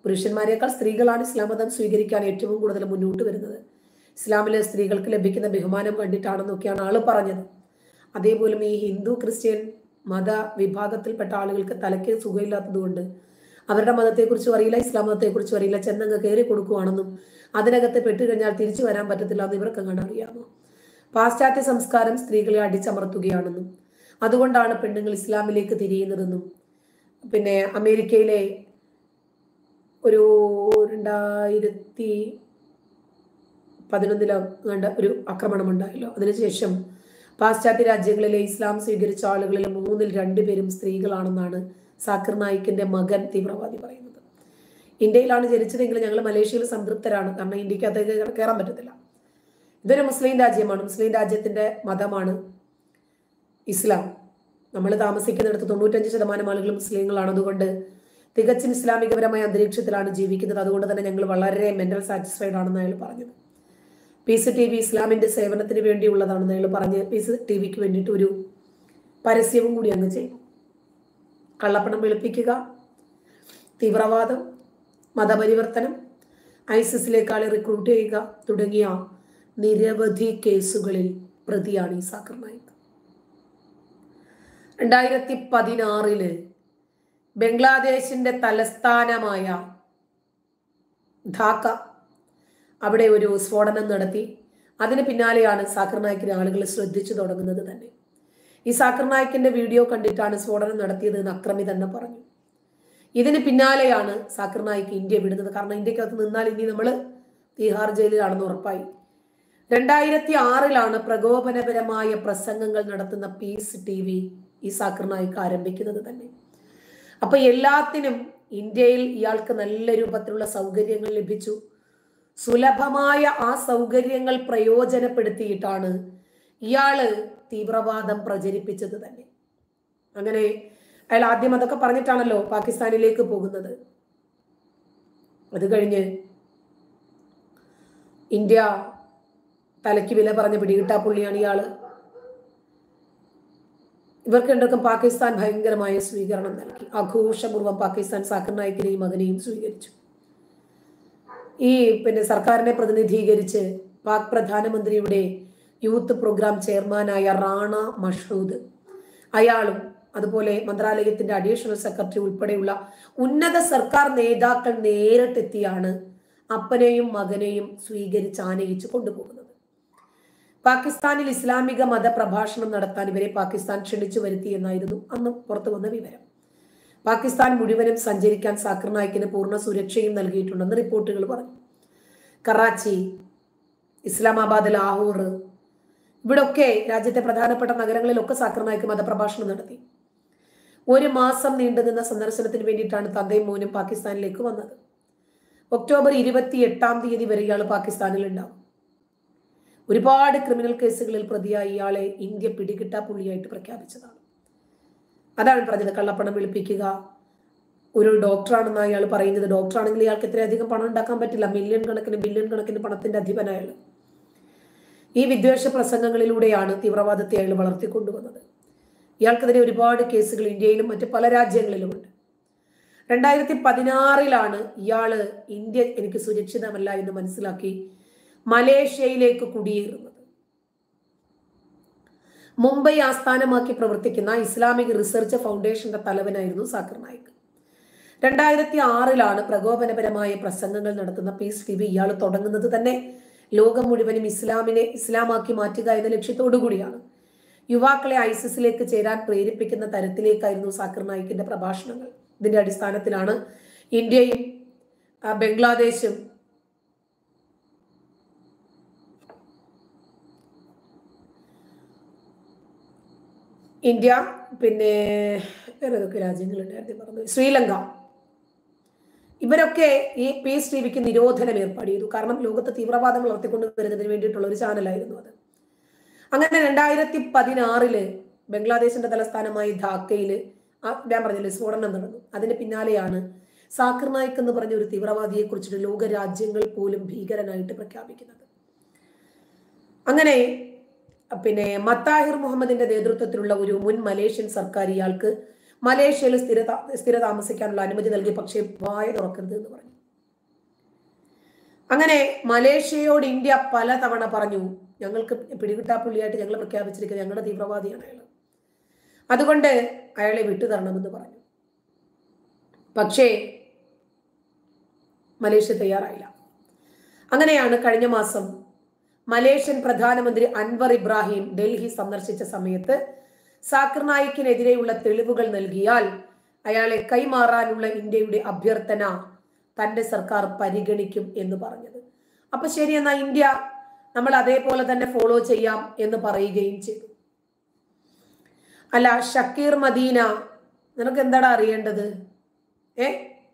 പുരുഷന്മാരെക്കാൾ സ്ത്രീകളാണ് ഇസ്ലാം മതം സ്വീകരിക്കാൻ ഏറ്റവും കൂടുതൽ മുന്നോട്ട് വരുന്നത് ഇസ്ലാമിലെ സ്ത്രീകൾക്ക് ലഭിക്കുന്ന ബഹുമാനം കണ്ടിട്ടാണെന്നൊക്കെയാണ് ആള് പറഞ്ഞത് അതേപോലെ ഈ ഹിന്ദു ക്രിസ്ത്യൻ മത വിഭാഗത്തിൽപ്പെട്ട ആളുകൾക്ക് തലയ്ക്ക് സുഖമില്ലാത്തതുകൊണ്ട് അവരുടെ മതത്തെക്കുറിച്ചും അറിയില്ല ഇസ്ലാം മതത്തെക്കുറിച്ചും അറിയില്ല ചെന്നങ്ങ് കയറി കൊടുക്കുവാണെന്നും അതിനകത്ത് പെട്ടുകഴിഞ്ഞാൽ തിരിച്ചു വരാൻ പറ്റത്തില്ല എന്ന് ഇവർക്ക് അങ്ങനെ അറിയാമോ പാശ്ചാത്യ സംസ്കാരം സ്ത്രീകളെ അടിച്ചമർത്തുകയാണെന്നും അതുകൊണ്ടാണ് പെണ്ണുങ്ങൾ ഇസ്ലാമിലേക്ക് തിരിയുന്നതെന്നും പിന്നെ അമേരിക്കയിലെ ഒരു രണ്ടായിരത്തി പതിനൊന്നിലോ കണ്ട ഒരു ആക്രമണം ഉണ്ടായല്ലോ അതിനുശേഷം പാശ്ചാത്യ രാജ്യങ്ങളിലെ ഇസ്ലാം സ്വീകരിച്ച ആളുകളിൽ മൂന്നിൽ രണ്ടുപേരും സ്ത്രീകളാണെന്നാണ് സാക്കിർ നായിക്കിന്റെ മകൻ തീവ്രവാദി പറയുന്നത് ഇന്ത്യയിലാണ് ജനിച്ചതെങ്കിൽ ഞങ്ങൾ മലേഷ്യയിൽ സംതൃപ്തരാണ് കാരണം ഇന്ത്യക്കകത്തേക്ക് കയറാൻ പറ്റത്തില്ല ഇതൊരു മുസ്ലിം രാജ്യമാണ് മുസ്ലിം രാജ്യത്തിന്റെ മതമാണ് ഇസ്ലാം നമ്മൾ താമസിക്കുന്നിടത്ത് തൊണ്ണൂറ്റഞ്ച് ശതമാനം ആളുകൾ മുസ്ലിങ്ങളാണ് അതുകൊണ്ട് തികച്ചും ഇസ്ലാമികപരമായ അന്തരീക്ഷത്തിലാണ് ജീവിക്കുന്നത് അതുകൊണ്ട് തന്നെ ഞങ്ങൾ വളരെ മെന്റൽ സാറ്റിസ്ഫൈഡ് ആണെന്ന് അയാൾ പറഞ്ഞത് പീസ് ടി വി ഇസ്ലാമിന്റെ സേവനത്തിന് വേണ്ടിയുള്ളതാണെന്ന് അയാൾ പറഞ്ഞ് പീസ് ടി വിക്ക് വേണ്ടിയിട്ട് ഒരു പരസ്യവും കൂടി അങ്ങ് ചെയ്തു കള്ളപ്പണം വെളുപ്പിക്കുക തീവ്രവാദം മതപരിവർത്തനം ഐസിസിലേക്ക് ആളെ റിക്രൂട്ട് ചെയ്യുക തുടങ്ങിയ നിരവധി കേസുകളിൽ പ്രതിയാണ് ഈ സാക്കർ നായിക് രണ്ടായിരത്തി പതിനാറില് ബംഗ്ലാദേശിന്റെ തലസ്ഥാനമായ ധാക്ക അവിടെ ഒരു സ്ഫോടനം നടത്തി അതിന് പിന്നാലെയാണ് സാക്കർ നായിക്കിനെ ആളുകൾ ശ്രദ്ധിച്ചു തുടങ്ങുന്നത് തന്നെ ഈ സാക്കർ നായിക്കിന്റെ വീഡിയോ കണ്ടിട്ടാണ് സ്ഫോടനം നടത്തിയത് എന്ന് അക്രമി തന്നെ പറഞ്ഞു ഇതിന് പിന്നാലെയാണ് സാക്കർ നായിക്ക് ഇന്ത്യ വിടുന്നത് കാരണം ഇന്ത്യക്കകത്ത് നിന്നാൽ ഇനി നമ്മൾ തീഹാർ ജയിലിലാണെന്ന് ഉറപ്പായി രണ്ടായിരത്തി ആറിലാണ് പ്രകോപനപരമായ പ്രസംഗങ്ങൾ നടത്തുന്ന പീസ് ടി വി ഈ സാക്കർ നായിക്ക് ആരംഭിക്കുന്നത് തന്നെ അപ്പൊ എല്ലാത്തിനും ഇന്ത്യയിൽ ഇയാൾക്ക് നല്ല രൂപത്തിലുള്ള സൗകര്യങ്ങൾ ലഭിച്ചു സുലഭമായ ആ സൗകര്യങ്ങൾ പ്രയോജനപ്പെടുത്തിയിട്ടാണ് ഇയാള് തീവ്രവാദം പ്രചരിപ്പിച്ചത് തന്നെ അങ്ങനെ അയാൾ ആദ്യം അതൊക്കെ പറഞ്ഞിട്ടാണല്ലോ പാകിസ്ഥാനിലേക്ക് പോകുന്നത് അത് കഴിഞ്ഞ് ഇന്ത്യ തലയ്ക്ക് വില പറഞ്ഞ് പിടികിട്ടാ പുള്ളിയാണ് ഇയാള് ഇവർക്ക് രണ്ടൊക്കെ പാകിസ്ഥാൻ ഭയങ്കരമായ സ്വീകരണം നൽകി ആഘോഷപൂർവ്വം പാകിസ്ഥാൻ സാക്കർ നായിക്കിനെയും മകനെയും സ്വീകരിച്ചു ഈ പിന്നെ സർക്കാരിനെ പ്രതിനിധീകരിച്ച് പാക് പ്രധാനമന്ത്രിയുടെ യൂത്ത് പ്രോഗ്രാം ചെയർമാനായ റാണ മഷൂദ് അയാളും അതുപോലെ മന്ത്രാലയത്തിന്റെ അഡീഷണൽ സെക്രട്ടറി ഉൾപ്പെടെയുള്ള ഉന്നത സർക്കാർ നേതാക്കൾ നേരിട്ടെത്തിയാണ് അപ്പനെയും മകനെയും സ്വീകരിച്ച് ആനയിച്ച് കൊണ്ടുപോകുന്നത് പാകിസ്ഥാനിൽ ഇസ്ലാമിക മത പ്രഭാഷണം നടത്താൻ ഇവരെ പാകിസ്ഥാൻ ക്ഷണിച്ചു വരുത്തി എന്നായിരുന്നു അന്ന് പുറത്തു വന്ന വിവരം പാകിസ്ഥാൻ മുഴുവനും സഞ്ചരിക്കാൻ സാക്കർ നായിക്കിന് പൂർണ്ണ സുരക്ഷയും നൽകിയിട്ടുണ്ടെന്ന് റിപ്പോർട്ടുകൾ പറഞ്ഞു കറാച്ചി ഇസ്ലാമാബാദ് ലാഹോർ ഇവിടൊക്കെ രാജ്യത്തെ പ്രധാനപ്പെട്ട നഗരങ്ങളിലൊക്കെ സാക്കർ നായിക്ക് മതപ്രഭാഷണം നടത്തി ഒരു മാസം നീണ്ടുനിന്ന സന്ദർശനത്തിന് വേണ്ടിയിട്ടാണ് തന്തയും മോനും പാകിസ്ഥാനിലേക്ക് വന്നത് ഒക്ടോബർ ഇരുപത്തി എട്ടാം തീയതി വരെ ഇയാൾ പാകിസ്ഥാനിൽ ഉണ്ടാവും ഒരുപാട് ക്രിമിനൽ കേസുകളിൽ പ്രതിയായി ഇയാളെ ഇന്ത്യ പിടികിട്ടാ പുള്ളിയായിട്ട് പ്രഖ്യാപിച്ചതാണ് അതാണ് പറഞ്ഞത് കള്ളപ്പണം വെളുപ്പിക്കുക ഒരു ഡോക്ടറാണെന്ന് അയാൾ പറയുന്നത് ഡോക്ടറാണെങ്കിൽ ഇയാൾക്ക് ഇത്രയധികം പണം ഉണ്ടാക്കാൻ പറ്റില്ല മില്യൺ കണക്കിന് ബില്യൺ കണക്കിന് പണത്തിന്റെ അധിപൻ അയാൾ ഈ വിദ്വേഷ പ്രസംഗങ്ങളിലൂടെയാണ് തീവ്രവാദത്തെ അയാൾ വളർത്തിക്കൊണ്ടുവന്നത് ഇയാൾക്കെതിരെ ഒരുപാട് കേസുകൾ ഇന്ത്യയിലും മറ്റ് പല രാജ്യങ്ങളിലുമുണ്ട് രണ്ടായിരത്തി പതിനാറിലാണ് ഇയാള് ഇന്ത്യ എനിക്ക് സുരക്ഷിതമല്ല എന്ന് മനസ്സിലാക്കി മലേഷ്യയിലേക്ക് കുടിയേറുന്നത് മുംബൈ ആസ്ഥാനമാക്കി പ്രവർത്തിക്കുന്ന ഇസ്ലാമിക് റിസർച്ച് ഫൗണ്ടേഷന്റെ തലവനായിരുന്നു സാക്കർ നായിക് രണ്ടായിരത്തി ആറിലാണ് പ്രകോപനപരമായ പ്രസംഗങ്ങൾ നടത്തുന്ന പീസ് ടി വി ഇയാൾ തുടങ്ങുന്നത് തന്നെ ലോകം മുഴുവനും ഇസ്ലാമിനെ ഇസ്ലാമാക്കി മാറ്റുക എന്ന ലക്ഷ്യത്തോടു കൂടിയാണ് യുവാക്കളെ ഐസിസിലേക്ക് ചേരാൻ പ്രേരിപ്പിക്കുന്ന തരത്തിലേക്കായിരുന്നു സാക്കർ നായിക്കിന്റെ പ്രഭാഷണങ്ങൾ ഇതിന്റെ അടിസ്ഥാനത്തിലാണ് ഇന്ത്യയും ആ, ബംഗ്ലാദേശും ഇന്ത്യ പിന്നെ വേറെ ഏതൊക്കെ രാജ്യങ്ങളുണ്ടായിരുന്നു പറഞ്ഞു ശ്രീലങ്ക ഇവരൊക്കെ ഈ പീസ് ടി വിക്ക് നിരോധനം ഏർപ്പാട് ചെയ്തു കാരണം ലോകത്ത് തീവ്രവാദം വളർത്തിക്കൊണ്ട് വരുന്നതിന് വേണ്ടിയിട്ടുള്ള ഒരു ചാനലായിരുന്നു അത് അങ്ങനെ രണ്ടായിരത്തി പതിനാറില് ബംഗ്ലാദേശിന്റെ തലസ്ഥാനമായി ധാക്കയില് ആ ഞാൻ പറഞ്ഞില്ലേ സ്ഫോടനം നടന്നു അതിന് പിന്നാലെയാണ് സാക്കിർ നായിക് എന്ന് പറഞ്ഞ ഒരു തീവ്രവാദിയെ കുറിച്ചിട്ട് ലോക രാജ്യങ്ങൾ പോലും ഭീകരനായിട്ട് പ്രഖ്യാപിക്കുന്നത് അങ്ങനെ പിന്നെ മത്താഹിർ മുഹമ്മദിന്റെ നേതൃത്വത്തിലുള്ള ഒരു മുൻ മലേഷ്യൻ സർക്കാർ ഇയാൾക്ക് മലേഷ്യയിൽ സ്ഥിര സ്ഥിര താമസിക്കാനുള്ള അനുമതി നൽകി പക്ഷേ വായ തുറക്കരുത് എന്ന് പറഞ്ഞു അങ്ങനെ മലേഷ്യയോട് ഇന്ത്യ പലതവണ പറഞ്ഞു ഞങ്ങൾക്ക് പിടികിട്ടാപ്പുള്ളിയായിട്ട് ഞങ്ങൾ പ്രഖ്യാപിച്ചിരിക്കുന്നത് ഞങ്ങളുടെ തീവ്രവാദിയാണ് അയാൾ അതുകൊണ്ട് അയാളെ വിട്ടുതരണമെന്ന് പറഞ്ഞു പക്ഷേ മലേഷ്യ തയ്യാറായില്ല അങ്ങനെയാണ് കഴിഞ്ഞ മാസം മലേഷ്യൻ പ്രധാനമന്ത്രി അൻവർ ഇബ്രാഹിം ഡൽഹി സന്ദർശിച്ച സമയത്ത് സാക്കിർ നായിക്കിനെതിരെയുള്ള തെളിവുകൾ നൽകിയാൽ അയാളെ കൈമാറാനുള്ള ഇന്ത്യയുടെ അഭ്യർത്ഥന തന്റെ സർക്കാർ പരിഗണിക്കും എന്ന് പറഞ്ഞത് അപ്പൊ ശരി എന്നാ ഇന്ത്യ നമ്മൾ അതേപോലെ തന്നെ ഫോളോ ചെയ്യാം എന്ന് പറയുകയും ചെയ്തു അല്ല ഷക്കീർ മദീന നിനക്ക് എന്താടാ അറിയേണ്ടത് ഏ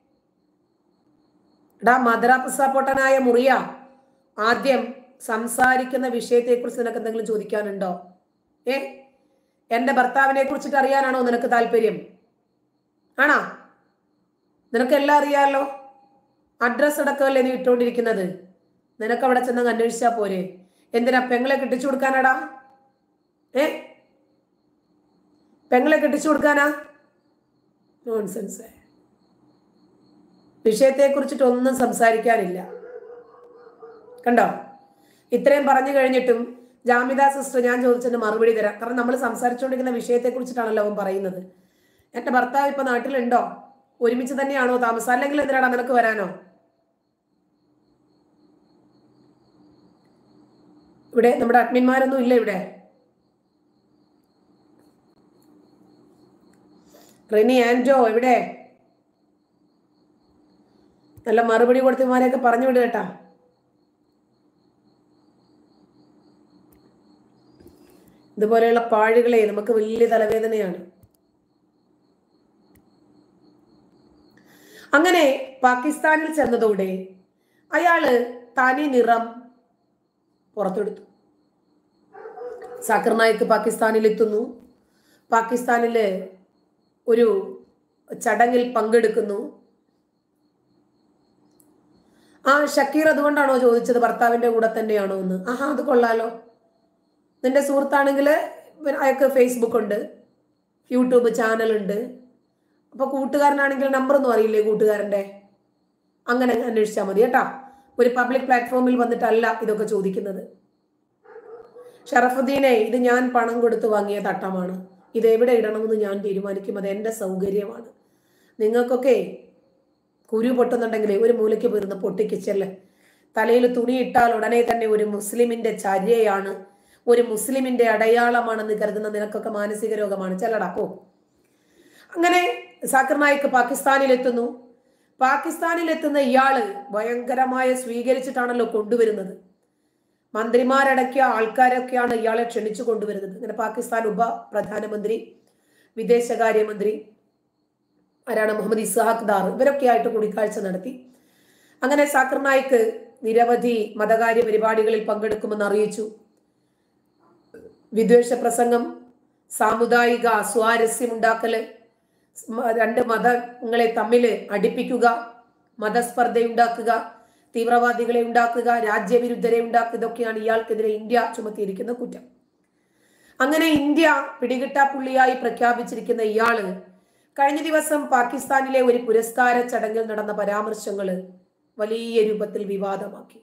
എടാ മദ്രാപ്പസ പൊട്ടനായ മുറിയ ആദ്യം സംസാരിക്കുന്ന വിഷയത്തെക്കുറിച്ച് നിനക്ക് എന്തെങ്കിലും ചോദിക്കാനുണ്ടോ ഏ എന്റെ ഭർത്താവിനെ കുറിച്ചിട്ട് അറിയാനാണോ നിനക്ക് താല്പര്യം ആണോ നിനക്ക് എല്ലാം അറിയാമല്ലോ അഡ്രസ് അടക്കമല്ലേ നീ ഇട്ടുകൊണ്ടിരിക്കുന്നത് നിനക്ക് അവിടെ ചെന്ന് അന്വേഷിച്ചാ പോരെ എന്തിനാ പെങ്ങളെ കെട്ടിച്ചു കൊടുക്കാനാടാ ഏ പെങ്ങളെ കെട്ടിച്ചു കൊടുക്കാനാ നോൺസെൻസ് വിഷയത്തെ കുറിച്ചിട്ട് ഒന്നും സംസാരിക്കാനില്ല കണ്ടോ ഇത്രയും പറഞ്ഞു കഴിഞ്ഞിട്ടും ജാമിദ സിസ്റ്റർ ഞാൻ ചോദിച്ചതിന് മറുപടി തരാം കാരണം നമ്മൾ സംസാരിച്ചുകൊണ്ടിരിക്കുന്ന വിഷയത്തെ കുറിച്ചിട്ടാണല്ലോ അവൻ പറയുന്നത് എന്റെ ഭർത്താവ് ഇപ്പൊ നാട്ടിലുണ്ടോ ഒരുമിച്ച് തന്നെയാണോ താമസം അല്ലെങ്കിൽ എന്തിനാണ് നിനക്ക് വരാനോ ഇവിടെ നമ്മുടെ അഡ്മിന്മാരൊന്നും ഇല്ല ഇവിടെ റിനി ആൻജോ എവിടെ നല്ല മറുപടി കൊടുത്തമാരെയൊക്കെ പറഞ്ഞു വിടുക കേട്ടാ ഇതുപോലെയുള്ള പാഴുകളെ നമുക്ക് വലിയ തലവേദനയാണ് അങ്ങനെ പാകിസ്ഥാനിൽ ചെന്നതോടെ അയാള് തനി നിറം പുറത്തെടുത്തു സാക്കിർ നായിക്ക് പാകിസ്ഥാനിൽ എത്തുന്നു പാകിസ്ഥാനില് ഒരു ചടങ്ങിൽ പങ്കെടുക്കുന്നു ആ ഷക്കീർ അതുകൊണ്ടാണോ ചോദിച്ചത് ഭർത്താവിന്റെ കൂടെ തന്നെയാണോ എന്ന് ആഹാ അത് കൊള്ളാലോ നിന്റെ സുഹൃത്താണെങ്കിൽ അയാൾക്ക് ഫേസ്ബുക്ക് ഉണ്ട് യൂട്യൂബ് ചാനൽ ഉണ്ട് അപ്പൊ കൂട്ടുകാരനാണെങ്കിൽ നമ്പർ ഒന്നും അറിയില്ലേ കൂട്ടുകാരന്റെ അങ്ങനെ അന്വേഷിച്ചാൽ മതി കേട്ടാ ഒരു പബ്ലിക് പ്ലാറ്റ്ഫോമിൽ വന്നിട്ടല്ല ഇതൊക്കെ ചോദിക്കുന്നത് ഷറഫുദ്ദീനെ ഇത് ഞാൻ പണം കൊടുത്ത് വാങ്ങിയ തട്ടമാണ് ഇത് എവിടെ ഇടണമെന്ന് ഞാൻ തീരുമാനിക്കും അത് എൻ്റെ സൗകര്യമാണ് നിങ്ങൾക്കൊക്കെ കുരു പൊട്ടുന്നുണ്ടെങ്കിൽ ഒരു മൂലയ്ക്ക് പോയിരുന്ന് പൊട്ടിക്കിച്ചല്ലേ തലയിൽ തുണി ഇട്ടാൽ ഉടനെ തന്നെ ഒരു മുസ്ലിമിന്റെ ചര്യയാണ് ഒരു മുസ്ലിമിന്റെ അടയാളമാണെന്ന് കരുതുന്ന നിനക്കൊക്കെ മാനസിക രോഗമാണ് ചെല്ലടാ പോ അങ്ങനെ സാക്കിർ നായിക്ക് പാകിസ്ഥാനിൽ എത്തുന്നു പാകിസ്ഥാനിൽ എത്തുന്ന ഇയാള് ഭയങ്കരമായ സ്വീകരിച്ചിട്ടാണല്ലോ കൊണ്ടുവരുന്നത് മന്ത്രിമാരടക്കിയ ആൾക്കാരൊക്കെയാണ് ഇയാളെ ക്ഷണിച്ചു കൊണ്ടുവരുന്നത് അങ്ങനെ പാകിസ്ഥാൻ ഉപ പ്രധാനമന്ത്രി വിദേശകാര്യമന്ത്രി ആരാണ് മുഹമ്മദ് ഇസ്ഹാഖ് ദാർ ഇവരൊക്കെ ആയിട്ട് കൂടിക്കാഴ്ച നടത്തി അങ്ങനെ സാക്കിർ നായിക്ക് നിരവധി മതകാര്യ പരിപാടികളിൽ പങ്കെടുക്കുമെന്ന് അറിയിച്ചു വിദ്വേഷ പ്രസംഗം സാമുദായിക സ്വാരസ്യമുണ്ടാക്കല് രണ്ട് മതങ്ങളെ തമ്മിൽ അടുപ്പിക്കുക മതസ്പർദ്ധയുണ്ടാക്കുക തീവ്രവാദികളെ ഉണ്ടാക്കുക രാജ്യവിരുദ്ധരെ ഉണ്ടാക്കുക ഇതൊക്കെയാണ് ഇയാൾക്കെതിരെ ഇന്ത്യ ചുമത്തിയിരിക്കുന്ന കുറ്റം അങ്ങനെ ഇന്ത്യ പിടികിട്ടാപ്പുള്ളിയായി പ്രഖ്യാപിച്ചിരിക്കുന്ന ഇയാള് കഴിഞ്ഞ ദിവസം പാകിസ്ഥാനിലെ ഒരു പുരസ്കാര ചടങ്ങിൽ നടന്ന പരാമർശങ്ങള് വലിയ രൂപത്തിൽ വിവാദമാക്കി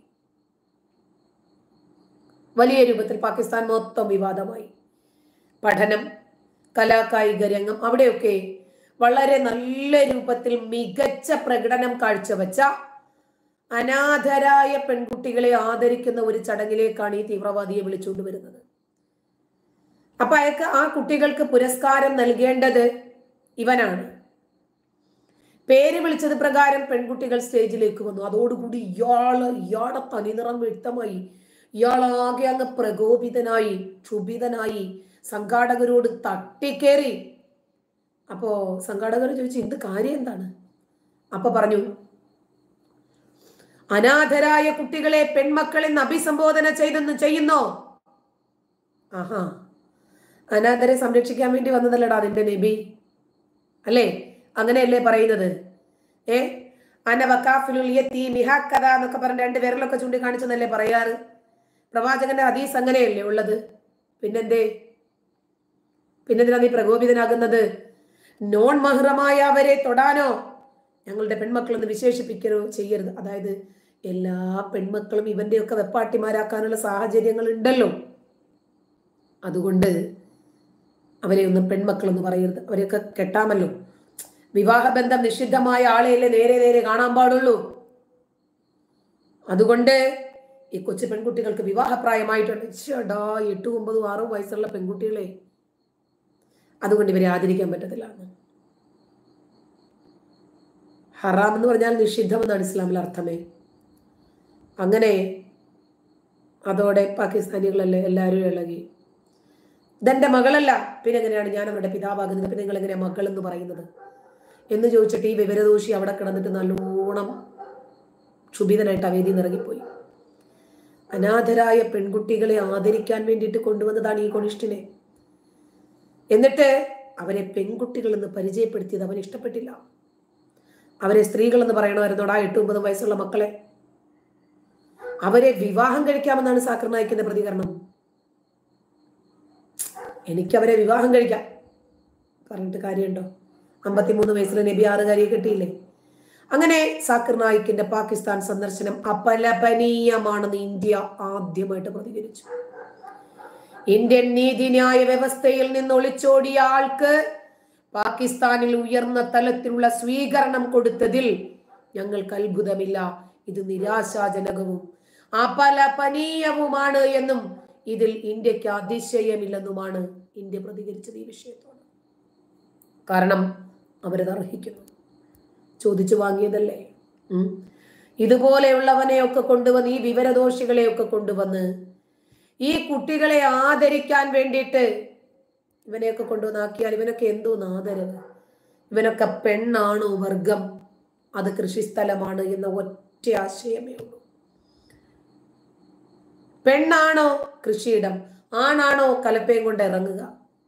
വലിയ രൂപത്തിൽ പാകിസ്ഥാൻ മൊത്തം വിവാദമായി പഠനം കലാകായിക രംഗം അവിടെയൊക്കെ വളരെ നല്ല രൂപത്തിൽ മികച്ച പ്രകടനം കാഴ്ചവെച്ച അനാഥരായ പെൺകുട്ടികളെ ആദരിക്കുന്ന ഒരു ചടങ്ങിലേക്കാണ് ഈ തീവ്രവാദിയെ വിളിച്ചുകൊണ്ട് വരുന്നത് അപ്പൊ അയാൾക്ക് ആ കുട്ടികൾക്ക് പുരസ്കാരം നൽകേണ്ടത് ഇവനാണ് പേര് വിളിച്ചത് പ്രകാരം പെൺകുട്ടികൾ സ്റ്റേജിലേക്ക് വന്നു അതോടുകൂടി ഇയാള് ഇയാളുടെ തനിനിറം വ്യക്തമായി ഇയാളാകെ അങ്ങ് പ്രകോപിതനായി ക്ഷുഭിതനായി സംഘാടകരോട് തട്ടിക്കേറി അപ്പോ സംഘാടകർ ചോദിച്ചു എന്ത് കാര്യം എന്താണ് അപ്പൊ പറഞ്ഞു അനാഥരായ കുട്ടികളെ പെൺമക്കളെ അഭിസംബോധന ചെയ്തെന്ന് ചെയ്യുന്നോ ആഹാ അനാഥരെ സംരക്ഷിക്കാൻ വേണ്ടി വന്നതല്ലടാ അതിന്റെ നബി അല്ലേ അങ്ങനെയല്ലേ പറയുന്നത് ഏ അനവക്കാഫിലുൽ മിഹാക്കഥ എന്നൊക്കെ പറഞ്ഞ രണ്ട് വിരലൊക്കെ ചൂണ്ടിക്കാണിച്ചെന്നല്ലേ പറയാറ് പ്രവാചകന്റെ ഹദീസ് അങ്ങനെയല്ലേ ഉള്ളത് പിന്നെന്തേ പിന്നെന്തിനാ നീ പ്രകോപിതനാകുന്നത് നോൺ മഹ്റമായ അവരെ തൊടാനോ ഞങ്ങളുടെ പെൺമക്കളൊന്ന് വിശേഷിപ്പിക്കലോ ചെയ്യരുത് അതായത് എല്ലാ പെൺമക്കളും ഇവന്റെയൊക്കെ വെപ്പാട്ടിമാരാക്കാനുള്ള സാഹചര്യങ്ങൾ ഉണ്ടല്ലോ അതുകൊണ്ട് അവരെ ഒന്നും പെൺമക്കളെന്ന് പറയരുത് അവരെയൊക്കെ കെട്ടാമല്ലോ വിവാഹബന്ധം നിഷിദ്ധമായ ആളെയല്ലേ നേരെ നേരെ കാണാൻ പാടുള്ളൂ അതുകൊണ്ട് ഈ കൊച്ചു പെൺകുട്ടികൾക്ക് വിവാഹപ്രായമായിട്ടുണ്ട് ചേടാ എട്ടും ഒമ്പതും ആറും വയസ്സുള്ള പെൺകുട്ടികളെ അതുകൊണ്ട് ഇവരെ ആദരിക്കാൻ പറ്റത്തില്ല ഹറാം എന്ന് പറഞ്ഞാൽ നിഷിദ്ധം എന്നാണ് ഇസ്ലാമിൽ അർത്ഥമേ അങ്ങനെ അതോടെ പാകിസ്ഥാനികളല്ലേ എല്ലാവരും ഇളകി ഇതെന്റെ മകളല്ല പിന്നെ എങ്ങനെയാണ് ഞാൻ അവരുടെ പിതാവാകുന്നത് പിന്നെ നിങ്ങൾ എങ്ങനെയാ മകൾ എന്ന് പറയുന്നത് എന്ന് ചോദിച്ചിട്ട് ഈ വിവരദോഷി അവിടെ കിടന്നിട്ട് നല്ലോണം ക്ഷുഭിതനായിട്ട് ആ വേദിയിൽ നിന്ന് ഇറങ്ങിപ്പോയി അനാഥരായ പെൺകുട്ടികളെ ആദരിക്കാൻ വേണ്ടിയിട്ട് കൊണ്ടുവന്നതാണ് ഈ കൊണിഷ്ടിനെ എന്നിട്ട് അവരെ പെൺകുട്ടികൾ എന്ന് പരിചയപ്പെടുത്തിയത് അവൻ ഇഷ്ടപ്പെട്ടില്ല അവരെ സ്ത്രീകൾ എന്ന് പറയണമായിരുന്നോടാ എട്ട് ഒമ്പത് വയസ്സുള്ള മക്കളെ അവരെ വിവാഹം കഴിക്കാമെന്നാണ് സാക്കർ നായിക്കിന്റെ പ്രതികരണം എനിക്ക് അവരെ വിവാഹം കഴിക്കാം പറഞ്ഞിട്ട് കാര്യമുണ്ടോ അമ്പത്തിമൂന്ന് വയസ്സിലെ നബി ആറുകാരിയെ കിട്ടിയില്ലേ അങ്ങനെ സാക്കിർ നായിക്കിന്റെ പാകിസ്ഥാൻ സന്ദർശനം അപലപനീയമാണെന്ന് ഇന്ത്യ ആദ്യമായിട്ട് പ്രതികരിച്ചു ഇന്ത്യൻ നീതിന്യായ വ്യവസ്ഥയിൽ നിന്ന് ഒളിച്ചോടിയ ആൾക്ക് പാകിസ്ഥാനിൽ ഉയർന്ന തലത്തിലുള്ള സ്വീകരണം കൊടുത്തതിൽ ഞങ്ങൾക്ക് അത്ഭുതമില്ല ഇത് നിരാശാജനകവും അപലപനീയവുമാണ് എന്നും ഇതിൽ ഇന്ത്യക്ക് അതിശയമില്ലെന്നുമാണ് ഇന്ത്യ പ്രതികരിച്ചത് ഈ വിഷയത്തോട് കാരണം അവരത് അർഹിക്കുന്നു ചോദിച്ചു വാങ്ങിയതല്ലേ ഉം. ഇതുപോലെയുള്ളവനെയൊക്കെ കൊണ്ടുവന്ന് ഈ വിവരദോഷികളെയൊക്കെ കൊണ്ടുവന്ന് ഈ കുട്ടികളെ ആദരിക്കാൻ വേണ്ടിയിട്ട് ഇവനെയൊക്കെ കൊണ്ടുവന്നാക്കിയാൽ ഇവനൊക്കെ എന്തോ ആദരവ് ഇവനൊക്കെ പെണ്ണാണോ വർഗം അത് കൃഷിസ്ഥലമാണ് എന്ന ഒറ്റ ആശയമേ ഉള്ളൂ പെണ്ണാണോ കൃഷിയിടം ആണാണോ കലപ്പയും കൊണ്ട് ഇറങ്ങുക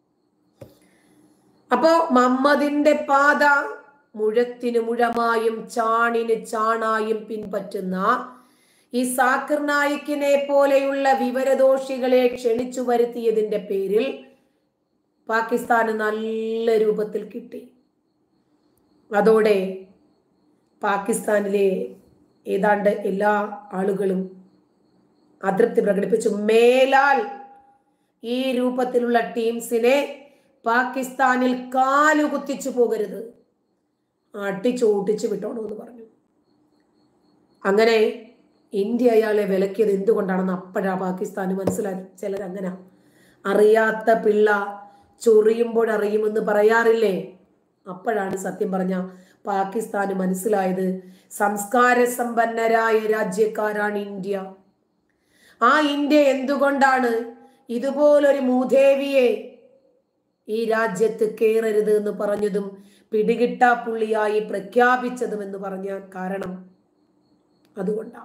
അപ്പോ മമ്മദിന്റെ പാത മുഴത്തിന് മുഴമായും ചാണിന് ചാണായും പിൻപറ്റുന്ന ഈ സാക്കിർ നായിക്കിനെ പോലെയുള്ള വിവരദോഷികളെ ക്ഷണിച്ചു വരുത്തിയതിന്റെ പേരിൽ പാകിസ്ഥാന് നല്ല രൂപത്തിൽ കിട്ടി അതോടെ പാകിസ്ഥാനിലെ ഏതാണ്ട് എല്ലാ ആളുകളും അതൃപ്തി പ്രകടിപ്പിച്ചു മേലാൽ ഈ രൂപത്തിലുള്ള ടീംസിനെ പാകിസ്ഥാനിൽ കാലുകുത്തിച്ചു പോകരുത് അടിച്ചോട്ടിച്ച് വിട്ടോണോ എന്ന് പറഞ്ഞു അങ്ങനെ ഇന്ത്യ അയാളെ വിലക്കിയത് എന്തുകൊണ്ടാണെന്ന് അപ്പോഴാ പാകിസ്ഥാന് മനസ്സിലാക്കി ചിലരങ്ങനെ അറിയാത്ത പിള്ള ചൊറിയുമ്പോഴറിയുമെന്ന് പറയാറില്ലേ അപ്പോഴാണ് സത്യം പറഞ്ഞ പാകിസ്ഥാന് മനസ്സിലായത് സംസ്കാര സമ്പന്നരായ രാജ്യക്കാരാണ് ഇന്ത്യ ആ ഇന്ത്യ എന്തുകൊണ്ടാണ് ഇതുപോലൊരു മൂദേവിയെ ഈ രാജ്യത്ത് കയറരുത് എന്ന് പറഞ്ഞതും പിടികിട്ടാപ്പുള്ളിയായി പ്രഖ്യാപിച്ചതും എന്ന് പറഞ്ഞാൽ കാരണം അതുകൊണ്ടാണ്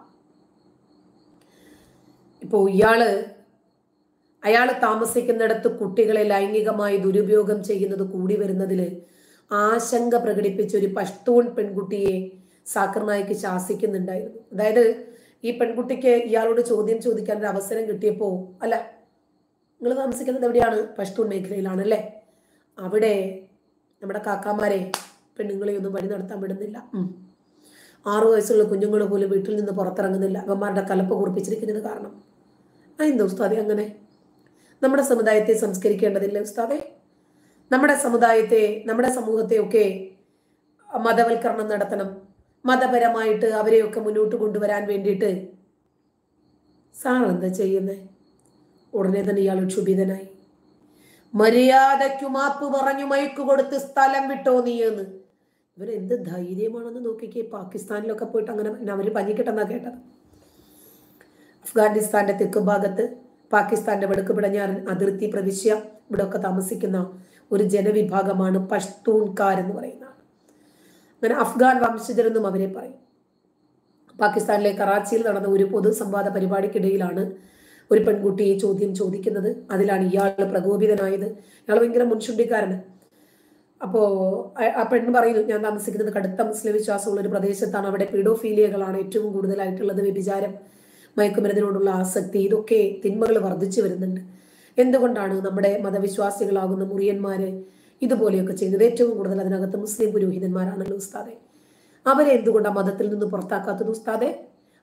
ഇപ്പോ ഇയാള് അയാൾ താമസിക്കുന്നിടത്ത് കുട്ടികളെ ലൈംഗികമായി ദുരുപയോഗം ചെയ്യുന്നത് കൂടി വരുന്നതില് ആശങ്ക പ്രകടിപ്പിച്ച ഒരു പഷ്തൂൺ പെൺകുട്ടിയെ സാക്കർ നായിക്ക് ശാസിക്കുന്നുണ്ടായിരുന്നു അതായത് ഈ പെൺകുട്ടിക്ക് ഇയാളോട് ചോദ്യം ചോദിക്കാൻ ഒരു അവസരം കിട്ടിയപ്പോ അല്ല നിങ്ങൾ താമസിക്കുന്നത് എവിടെയാണ് പഷ്തൂൺ മേഖലയിലാണ് അല്ലേ അവിടെ നമ്മുടെ കാക്കാമാരെ പെണ്ണുങ്ങളെ ഒന്നും വഴി നടത്താൻ വിടുന്നില്ല ഉം. ആറു വയസ്സുള്ള കുഞ്ഞുങ്ങൾ പോലും വീട്ടിൽ നിന്ന് പുറത്തിറങ്ങുന്നില്ല അവന്മാരുടെ കലപ്പ് കുറിപ്പിച്ചിരിക്കുന്നത് കാരണം ആ എന്താ ഉസ്താദെ അങ്ങനെ നമ്മുടെ സമുദായത്തെ സംസ്കരിക്കേണ്ടതില്ല ഉസ്താദെ നമ്മുടെ സമുദായത്തെ നമ്മുടെ സമൂഹത്തെയൊക്കെ മതവൽക്കരണം നടത്തണം മതപരമായിട്ട് അവരെയൊക്കെ മുന്നോട്ട് കൊണ്ടുവരാൻ വേണ്ടിയിട്ട് സാർ എന്താ ചെയ്യുന്നേ ഉടനെ തന്നെ ഇയാൾ ക്ഷുഭിതനായി മര്യാദയ്ക്കു മാപ്പ് പറഞ്ഞു മയക്കു കൊടുത്ത് സ്ഥലം വിട്ടോ നീ എന്ന് ഇവരെന്ത് ധൈര്യമാണെന്ന് നോക്കിക്കേ പാകിസ്ഥാനിലൊക്കെ പോയിട്ട് അങ്ങനെ അവർ പഞ്ഞിക്കിട്ടെന്നാ കേട്ടത് അഫ്ഗാനിസ്ഥാന്റെ തെക്ക് ഭാഗത്ത് പാകിസ്ഥാന്റെ വടക്ക് പിടഞ്ഞ അതിർത്തി പ്രവിശ്യ ഇവിടെയൊക്കെ താമസിക്കുന്ന ഒരു ജനവിഭാഗമാണ് പഷ്തൂൺകാർ എന്ന് പറയുന്നതാണ് അങ്ങനെ അഫ്ഗാൻ വംശജരെന്നും അവരെ പറയും പാകിസ്ഥാനിലെ കറാച്ചിയിൽ നടന്ന ഒരു പൊതു സംവാദ പരിപാടിക്കിടയിലാണ് ഒരു പെൺകുട്ടി ഈ ചോദ്യം ചോദിക്കുന്നത് അതിലാണ് ഇയാൾ പ്രകോപിതനായത് ഇയാൾ ഭയങ്കര മുൻചുണ്ടിക്കാരന് അപ്പോ ആ- ആ പെണ്ണ് പറയുന്നു ഞാൻ താമസിക്കുന്നത് കടുത്ത മുസ്ലിം വിശ്വാസമുള്ള ഒരു പ്രദേശത്താണ് അവിടെ പീഡോഫീലിയകളാണ് ഏറ്റവും കൂടുതലായിട്ടുള്ളത് വ്യഭിചാരം മയക്കുമരുന്നിനോടുള്ള ആസക്തി ഇതൊക്കെ തിന്മകൾ വർദ്ധിച്ചു വരുന്നുണ്ട് എന്തുകൊണ്ടാണ് നമ്മുടെ മതവിശ്വാസികളാകുന്ന മുറിയന്മാര് ഇതുപോലെയൊക്കെ ചെയ്യുന്നത് ഏറ്റവും കൂടുതൽ അതിനകത്ത് മുസ്ലിം പുരോഹിതന്മാരാണല്ലോ ഉസ്താദെ അവരെ എന്തുകൊണ്ടാണ് മതത്തിൽ നിന്ന് പുറത്താക്കാത്തത് ഉസ്താദെ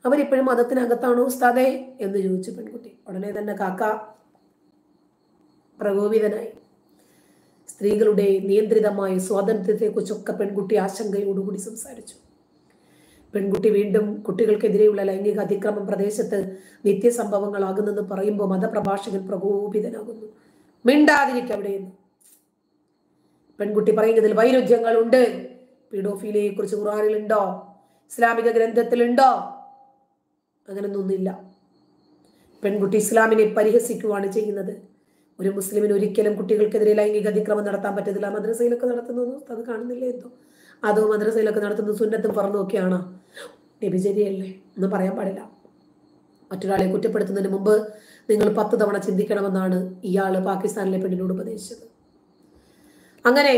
അവരിപ്പോഴും മതത്തിനകത്താണോ ഉസ്താദേ എന്ന് ചോദിച്ചു പെൺകുട്ടി ഉടനെ തന്നെ കാക്ക പ്രകോപിതനായി സ്ത്രീകളുടെ നിയന്ത്രിതമായ സ്വാതന്ത്ര്യത്തെക്കുറിച്ചൊക്കെ പെൺകുട്ടി ആശങ്കയോടുകൂടി സംസാരിച്ചു പെൺകുട്ടി വീണ്ടും കുട്ടികൾക്കെതിരെയുള്ള ലൈംഗിക അതിക്രമം പ്രദേശത്ത് നിത്യസംഭവങ്ങളാകുന്നെന്ന് പറയുമ്പോൾ മതപ്രഭാഷകൻ പ്രകോപിതനാകുന്നു മിണ്ടാതിരിക്കുക അവിടെയെന്ന് പെൺകുട്ടി പറയുന്നതിൽ വൈരുദ്ധ്യങ്ങളുണ്ട് പീഡോഫീലിയെ കുറിച്ച് ഖുറാനിലുണ്ടോ ഇസ്ലാമിക ഗ്രന്ഥത്തിലുണ്ടോ അങ്ങനൊന്നൊന്നുമില്ല പെൺകുട്ടി ഇസ്ലാമിനെ പരിഹസിക്കുകയാണ് ചെയ്യുന്നത് ഒരു മുസ്ലിമിന് ഒരിക്കലും കുട്ടികൾക്കെതിരെ ലൈംഗിക അതിക്രമം നടത്താൻ പറ്റത്തില്ല മദ്രസയിലൊക്കെ നടത്തുന്നത് അത് കാണുന്നില്ല എന്തോ അതോ മദ്രസയിലൊക്കെ നടത്തുന്നത് സുന്നത്തും ഫറന്നും ഒക്കെയാണോ വ്യഭിചര്യല്ലേ എന്ന് പറയാൻ പാടില്ല മറ്റൊരാളെ കുറ്റപ്പെടുത്തുന്നതിന് മുമ്പ് നിങ്ങൾ പത്ത് തവണ ചിന്തിക്കണമെന്നാണ് ഇയാൾ പാകിസ്ഥാനിലെ പെണ്ണിനോട് ഉപദേശിച്ചത് അങ്ങനെ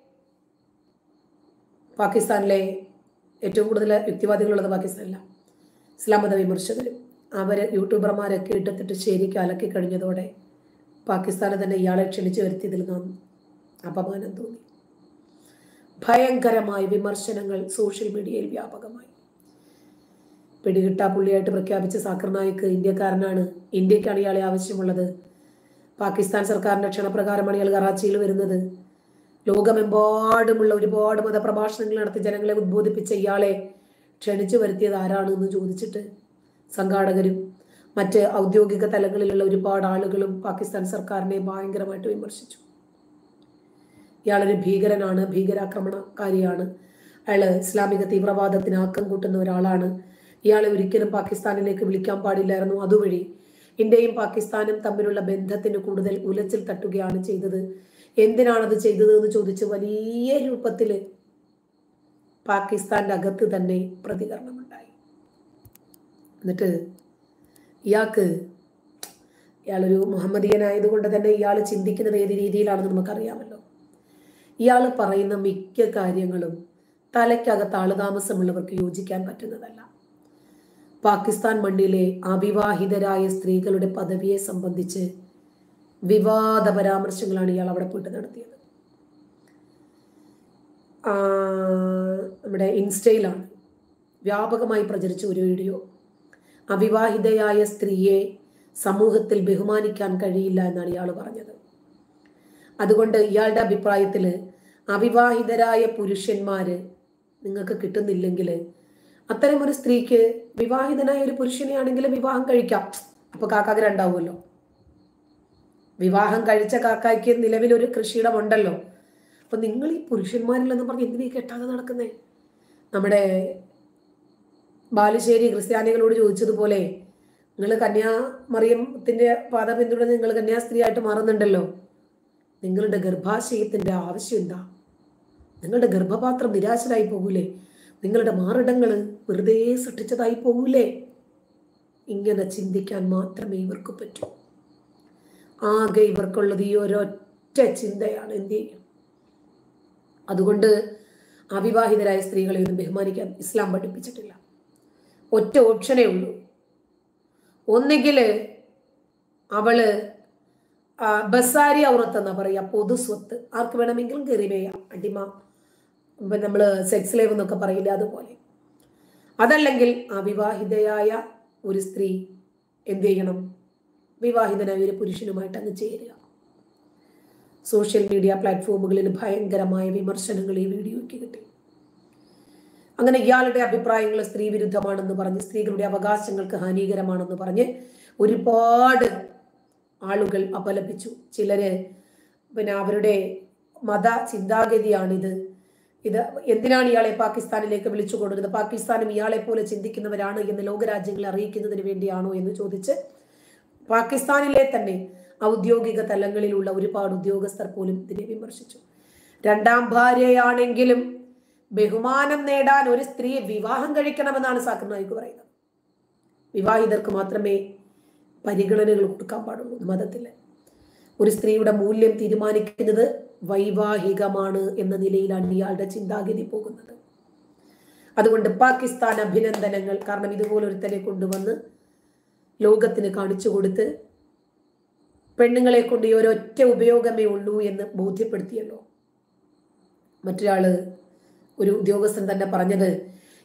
പാകിസ്ഥാനിലെ ഏറ്റവും കൂടുതൽ യുക്തിവാദികളുള്ളത് പാകിസ്ഥാനില ഇസ്ലാം മത വിമർശകരും അവർ യൂട്യൂബർമാരൊക്കെ ഇട്ടെത്തിട്ട് ശരിക്ക് അലക്കി കഴിഞ്ഞതോടെ പാകിസ്ഥാനെ തന്നെ ഇയാളെ ക്ഷണിച്ചു വരുത്തിയതിൽ നാം അപമാനം തോന്നി ഭയങ്കരമായ വിമർശനങ്ങൾ സോഷ്യൽ മീഡിയയിൽ വ്യാപകമായി പിടികിട്ടാ പുള്ളിയായിട്ട് പ്രഖ്യാപിച്ച സാക്കർ നായിക്ക് ഇന്ത്യക്കാരനാണ് ഇന്ത്യക്കാണ് ഇയാളെ ആവശ്യമുള്ളത് പാകിസ്ഥാൻ സർക്കാരിന്റെ ക്ഷണപ്രകാരമാണ് ഇയാൾ കറാച്ചിയിൽ വരുന്നത് ലോകമെമ്പാടുമുള്ള ഒരുപാട് മതപ്രഭാഷണങ്ങൾ നടത്തി ജനങ്ങളെ ഉദ്ബോധിപ്പിച്ച ഇയാളെ ക്ഷണിച്ചു വരുത്തിയത് ആരാണ് എന്ന് ചോദിച്ചിട്ട് സംഘാടകരും മറ്റ് ഔദ്യോഗിക തലങ്ങളിലുള്ള ഒരുപാട് ആളുകളും പാകിസ്ഥാൻ സർക്കാരിനെ ഭയങ്കരമായിട്ട് വിമർശിച്ചു ഇയാളൊരു ഭീകരനാണ് ഭീകരാക്രമണകാരിയാണ് അയാൾ ഇസ്ലാമിക തീവ്രവാദത്തിന് ആക്കം കൂട്ടുന്ന ഒരാളാണ് ഇയാളെ ഒരിക്കലും പാകിസ്ഥാനിലേക്ക് വിളിക്കാൻ പാടില്ലായിരുന്നു അതുവഴി ഇന്ത്യയും പാകിസ്ഥാനും തമ്മിലുള്ള ബന്ധത്തിന് കൂടുതൽ ഉലച്ചിൽ തട്ടുകയാണ് ചെയ്തത് എന്തിനാണത് ചെയ്തത് എന്ന് ചോദിച്ച് വലിയ രൂപത്തിൽ പാകിസ്ഥാന്റെ അകത്ത് തന്നെ പ്രതികരണമുണ്ടായി എന്നിട്ട് ഇയാൾക്ക് ഇയാളൊരു മുഹമ്മദീയനായതുകൊണ്ട് തന്നെ ഇയാൾ ചിന്തിക്കുന്നത് ഏത് രീതിയിലാണെന്ന് നമുക്കറിയാമല്ലോ ഇയാൾ പറയുന്ന മിക്ക കാര്യങ്ങളും തലയ്ക്കകത്ത് ആളുതാമസമുള്ളവർക്ക് യോജിക്കാൻ പറ്റുന്നതല്ല പാകിസ്ഥാൻ മണ്ണിലെ അവിവാഹിതരായ സ്ത്രീകളുടെ പദവിയെ സംബന്ധിച്ച് വിവാദ പരാമർശങ്ങളാണ് ഇയാൾ അവിടെ പോയിട്ട് നടത്തിയത് ആ, നമ്മുടെ ഇൻസ്റ്റയിലാണ് വ്യാപകമായി പ്രചരിച്ച ഒരു വീഡിയോ അവിവാഹിതയായ സ്ത്രീയെ സമൂഹത്തിൽ ബഹുമാനിക്കാൻ കഴിയില്ല എന്നാണ് ഇയാൾ പറഞ്ഞത് അതുകൊണ്ട് ഇയാളുടെ അഭിപ്രായത്തിൽ അവിവാഹിതരായ പുരുഷന്മാര് നിങ്ങൾക്ക് കിട്ടുന്നില്ലെങ്കിൽ അത്തരം ഒരു സ്ത്രീക്ക് വിവാഹിതനായ ഒരു പുരുഷനെ ആണെങ്കിൽ വിവാഹം കഴിക്കാം അപ്പൊ കാക്കാക്ക് രണ്ടാവുമല്ലോ വിവാഹം കഴിച്ച കാക്കായ്ക്ക് നിലവിലൊരു കൃഷിയിടം ഉണ്ടല്ലോ അപ്പൊ നിങ്ങൾ ഈ പുരുഷന്മാരില്ലെന്ന് പറഞ്ഞ് എന്തിനീ കെട്ടാതെ നടക്കുന്നേ നമ്മുടെ ബാലുശ്ശേരി ക്രിസ്ത്യാനികളോട് ചോദിച്ചതുപോലെ നിങ്ങൾ കന്യാമറിയത്തിന്റെ പാത പിന്തുടർന്ന് നിങ്ങൾ കന്യാസ്ത്രീയായിട്ട് മാറുന്നുണ്ടല്ലോ നിങ്ങളുടെ ഗർഭാശയത്തിന്റെ ആവശ്യം എന്താ നിങ്ങളുടെ ഗർഭപാത്രം നിരാശരായി പോകൂലേ നിങ്ങളുടെ മാറിടങ്ങൾ വെറുതെ സൃഷ്ടിച്ചതായി പോകൂലേ ഇങ്ങനെ ചിന്തിക്കാൻ മാത്രമേ ഇവർക്ക് പറ്റൂ ആകെ ഇവർക്കുള്ളത് ഈ ഒരൊറ്റ ചിന്തയാണ് എന്ത് ചെയ്യും അതുകൊണ്ട് അവിവാഹിതരായ സ്ത്രീകളെ ഒന്നും ബഹുമാനിക്കാൻ ഇസ്ലാം പഠിപ്പിച്ചിട്ടില്ല ഒറ്റ ഓപ്ഷനേ ഉള്ളൂ ഒന്നുകിൽ അവള് ആ, ബസാരി ഔറത്ത് എന്നാ പറയാ പൊതു സ്വത്ത് ആർക്ക് വേണമെങ്കിലും കയറി വേയാം അടിമ ഇപ്പൊ നമ്മള് സെക്സ് ലൈവ് എന്നൊക്കെ പറയില്ല അതുപോലെ അതല്ലെങ്കിൽ അവിവാഹിതയായ ഒരു സ്ത്രീ എന്ത് ചെയ്യണം വിവാഹിതനായ ഒരു പുരുഷനുമായിട്ട് അങ്ങ് ചേരുക സോഷ്യൽ മീഡിയ പ്ലാറ്റ്ഫോമുകളിൽ ഭയങ്കരമായ വിമർശനങ്ങൾ ഈ വീഡിയോയ്ക്ക് കിട്ടി അങ്ങനെ ഇയാളുടെ അഭിപ്രായങ്ങൾ സ്ത്രീ വിരുദ്ധമാണെന്ന് പറഞ്ഞ് സ്ത്രീകളുടെ അവകാശങ്ങൾക്ക് ഹാനികരമാണെന്ന് പറഞ്ഞ് ഒരുപാട് ആളുകൾ അപലപിച്ചു ചിലര് പിന്നെ അവരുടെ മത ചിന്താഗതിയാണിത് ഇത് എന്തിനാണ് ഇയാളെ പാകിസ്ഥാനിലേക്ക് വിളിച്ചു കൊടുക്കുന്നത് പാകിസ്ഥാനും ഇയാളെ പോലെ ചിന്തിക്കുന്നവരാണ് എന്ന് ലോകരാജ്യങ്ങളെ അറിയിക്കുന്നതിന് വേണ്ടിയാണോ എന്ന് ചോദിച്ച് പാകിസ്ഥാനിലെ തന്നെ ഔദ്യോഗിക തലങ്ങളിലുള്ള ഒരുപാട് ഉദ്യോഗസ്ഥർ പോലും ഇതിനെ വിമർശിച്ചു രണ്ടാം ഭാര്യയാണെങ്കിലും ബഹുമാനം നേടാൻ ഒരു സ്ത്രീ വിവാഹം കഴിക്കണമെന്നാണ് സാക്കിർ നായിക്ക് പറയുന്നത് വിവാഹിതർക്ക് മാത്രമേ പരിഗണനകൾ കൊടുക്കാൻ പാടുള്ളൂ മതത്തിൽ ഒരു സ്ത്രീയുടെ മൂല്യം തീരുമാനിക്കുന്നത് വൈവാഹികമാണ് എന്ന നിലയിലാണ് ഇയാളുടെ ചിന്താഗതി പോകുന്നത് അതുകൊണ്ട് പാകിസ്ഥാൻ അഭിനന്ദനങ്ങൾ കാരണം ഇതുപോലൊരുത്തനെ കൊണ്ടുവന്ന് ലോകത്തിന് കാണിച്ചു കൊടുത്ത് പെണ്ണുങ്ങളെ കൊണ്ട് ഈ ഒരൊറ്റ ഉപയോഗമേ ഉള്ളൂ എന്ന് ബോധ്യപ്പെടുത്തിയല്ലോ മറ്റൊരാള് ഒരു ഉദ്യോഗസ്ഥൻ തന്നെ പറഞ്ഞത്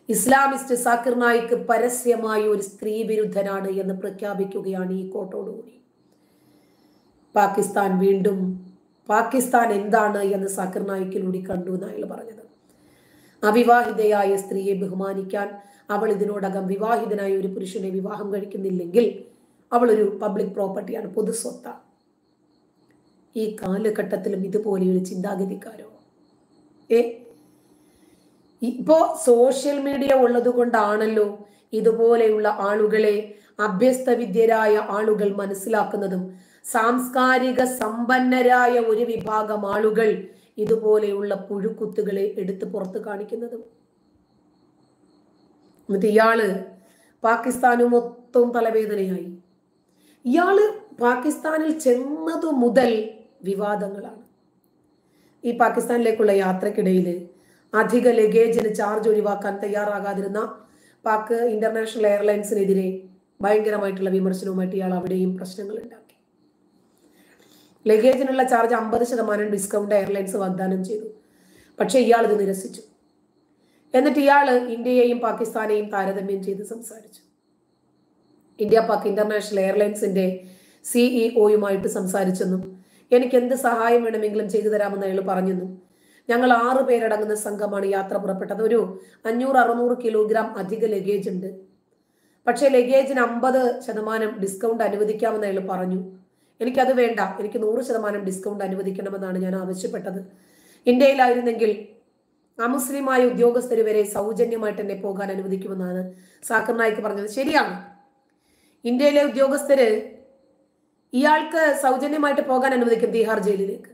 ഇസ്ലാമിസ്റ്റ് സാക്കിർ നായിക്ക് പരസ്യമായി ഒരു സ്ത്രീ വിരുദ്ധനാണ് എന്ന് പ്രഖ്യാപിക്കുകയാണ് ഈ കോട്ടോടുകൂടി പാകിസ്ഥാൻ വീണ്ടും പാകിസ്ഥാൻ എന്താണ് എന്ന് സാക്കിർ നായിക്കിലൂടെ കണ്ടു എന്ന് അയാൾ പറഞ്ഞത് അവിവാഹിതയായ സ്ത്രീയെ ബഹുമാനിക്കാൻ അവൾ ഇതിനോടകം വിവാഹിതനായ ഒരു പുരുഷനെ വിവാഹം കഴിക്കുന്നില്ലെങ്കിൽ അവൾ ഒരു പബ്ലിക് പ്രോപ്പർട്ടിയാണ് പൊതുസ്വത്ത ഈ കാലഘട്ടത്തിലും ഇതുപോലെ ഒരു ചിന്താഗതിക്കാരോ ഏ ഇപ്പോ സോഷ്യൽ മീഡിയ ഉള്ളത് കൊണ്ടാണല്ലോ ഇതുപോലെയുള്ള ആളുകളെ അഭ്യസ്ത വിദ്യരായ ആളുകൾ മനസ്സിലാക്കുന്നതും സാംസ്കാരിക സമ്പന്നരായ ഒരു വിഭാഗം ആളുകൾ ഇതുപോലെയുള്ള പുഴുക്കുത്തുകളെ എടുത്ത് പുറത്ത് കാണിക്കുന്നതും എന്നിട്ട് ഇയാള് പാകിസ്ഥാന് മൊത്തം തലവേദനയായി ഇയാള് പാകിസ്ഥാനിൽ ചെന്നതു മുതൽ വിവാദങ്ങളാണ് ഈ പാകിസ്ഥാനിലേക്കുള്ള യാത്രക്കിടയിൽ അധിക ലഗേജിന് ചാർജ് ഒഴിവാക്കാൻ തയ്യാറാകാതിരുന്ന പാക് ഇന്റർനാഷണൽ എയർലൈൻസിനെതിരെ ഭയങ്കരമായിട്ടുള്ള വിമർശനവുമായിട്ട് ഇയാൾ അവിടെയും പ്രശ്നങ്ങൾ ഉണ്ടാക്കി ലഗേജിനുള്ള ചാർജ് അമ്പത് ശതമാനം ഡിസ്കൗണ്ട് എയർലൈൻസ് വാഗ്ദാനം ചെയ്തു പക്ഷെ ഇയാൾ ഇത് നിരസിച്ചു എന്നിട്ട് ഇയാൾ ഇന്ത്യയെയും പാകിസ്ഥാനെയും താരതമ്യം ചെയ്ത് സംസാരിച്ചു ഇന്ത്യ പാക് ഇന്റർനാഷണൽ എയർലൈൻസിന്റെ സിഇഒയുമായിട്ട് സംസാരിച്ചെന്നും എനിക്ക് എന്ത് സഹായം വേണമെങ്കിലും ചെയ്തു തരാമെന്ന് അയാൾ പറഞ്ഞെന്നും ഞങ്ങൾ ആറ് പേരടങ്ങുന്ന സംഘമാണ് യാത്ര പുറപ്പെട്ടത് ഒരു അഞ്ഞൂറ് അറുന്നൂറ് കിലോഗ്രാം അധിക ലഗേജ് ഉണ്ട് പക്ഷേ ലഗേജിന് അമ്പത് ശതമാനം ഡിസ്കൗണ്ട് അനുവദിക്കാമെന്ന് അയാൾ പറഞ്ഞു എനിക്കത് വേണ്ട എനിക്ക് നൂറ് ശതമാനം ഡിസ്കൗണ്ട് അനുവദിക്കണമെന്നാണ് ഞാൻ ആവശ്യപ്പെട്ടത് ഇന്ത്യയിലായിരുന്നെങ്കിൽ അമുസ്ലിമായ ഉദ്യോഗസ്ഥർ വരെ സൗജന്യമായിട്ട് എന്നെ പോകാൻ അനുവദിക്കുമെന്നാണ് സാക്കർ നായിക്ക് പറഞ്ഞത് ശരിയാണ് ഇന്ത്യയിലെ ഉദ്യോഗസ്ഥര് ഇയാൾക്ക് സൗജന്യമായിട്ട് പോകാൻ അനുവദിക്കും തീഹാർ ജയിലിലേക്ക്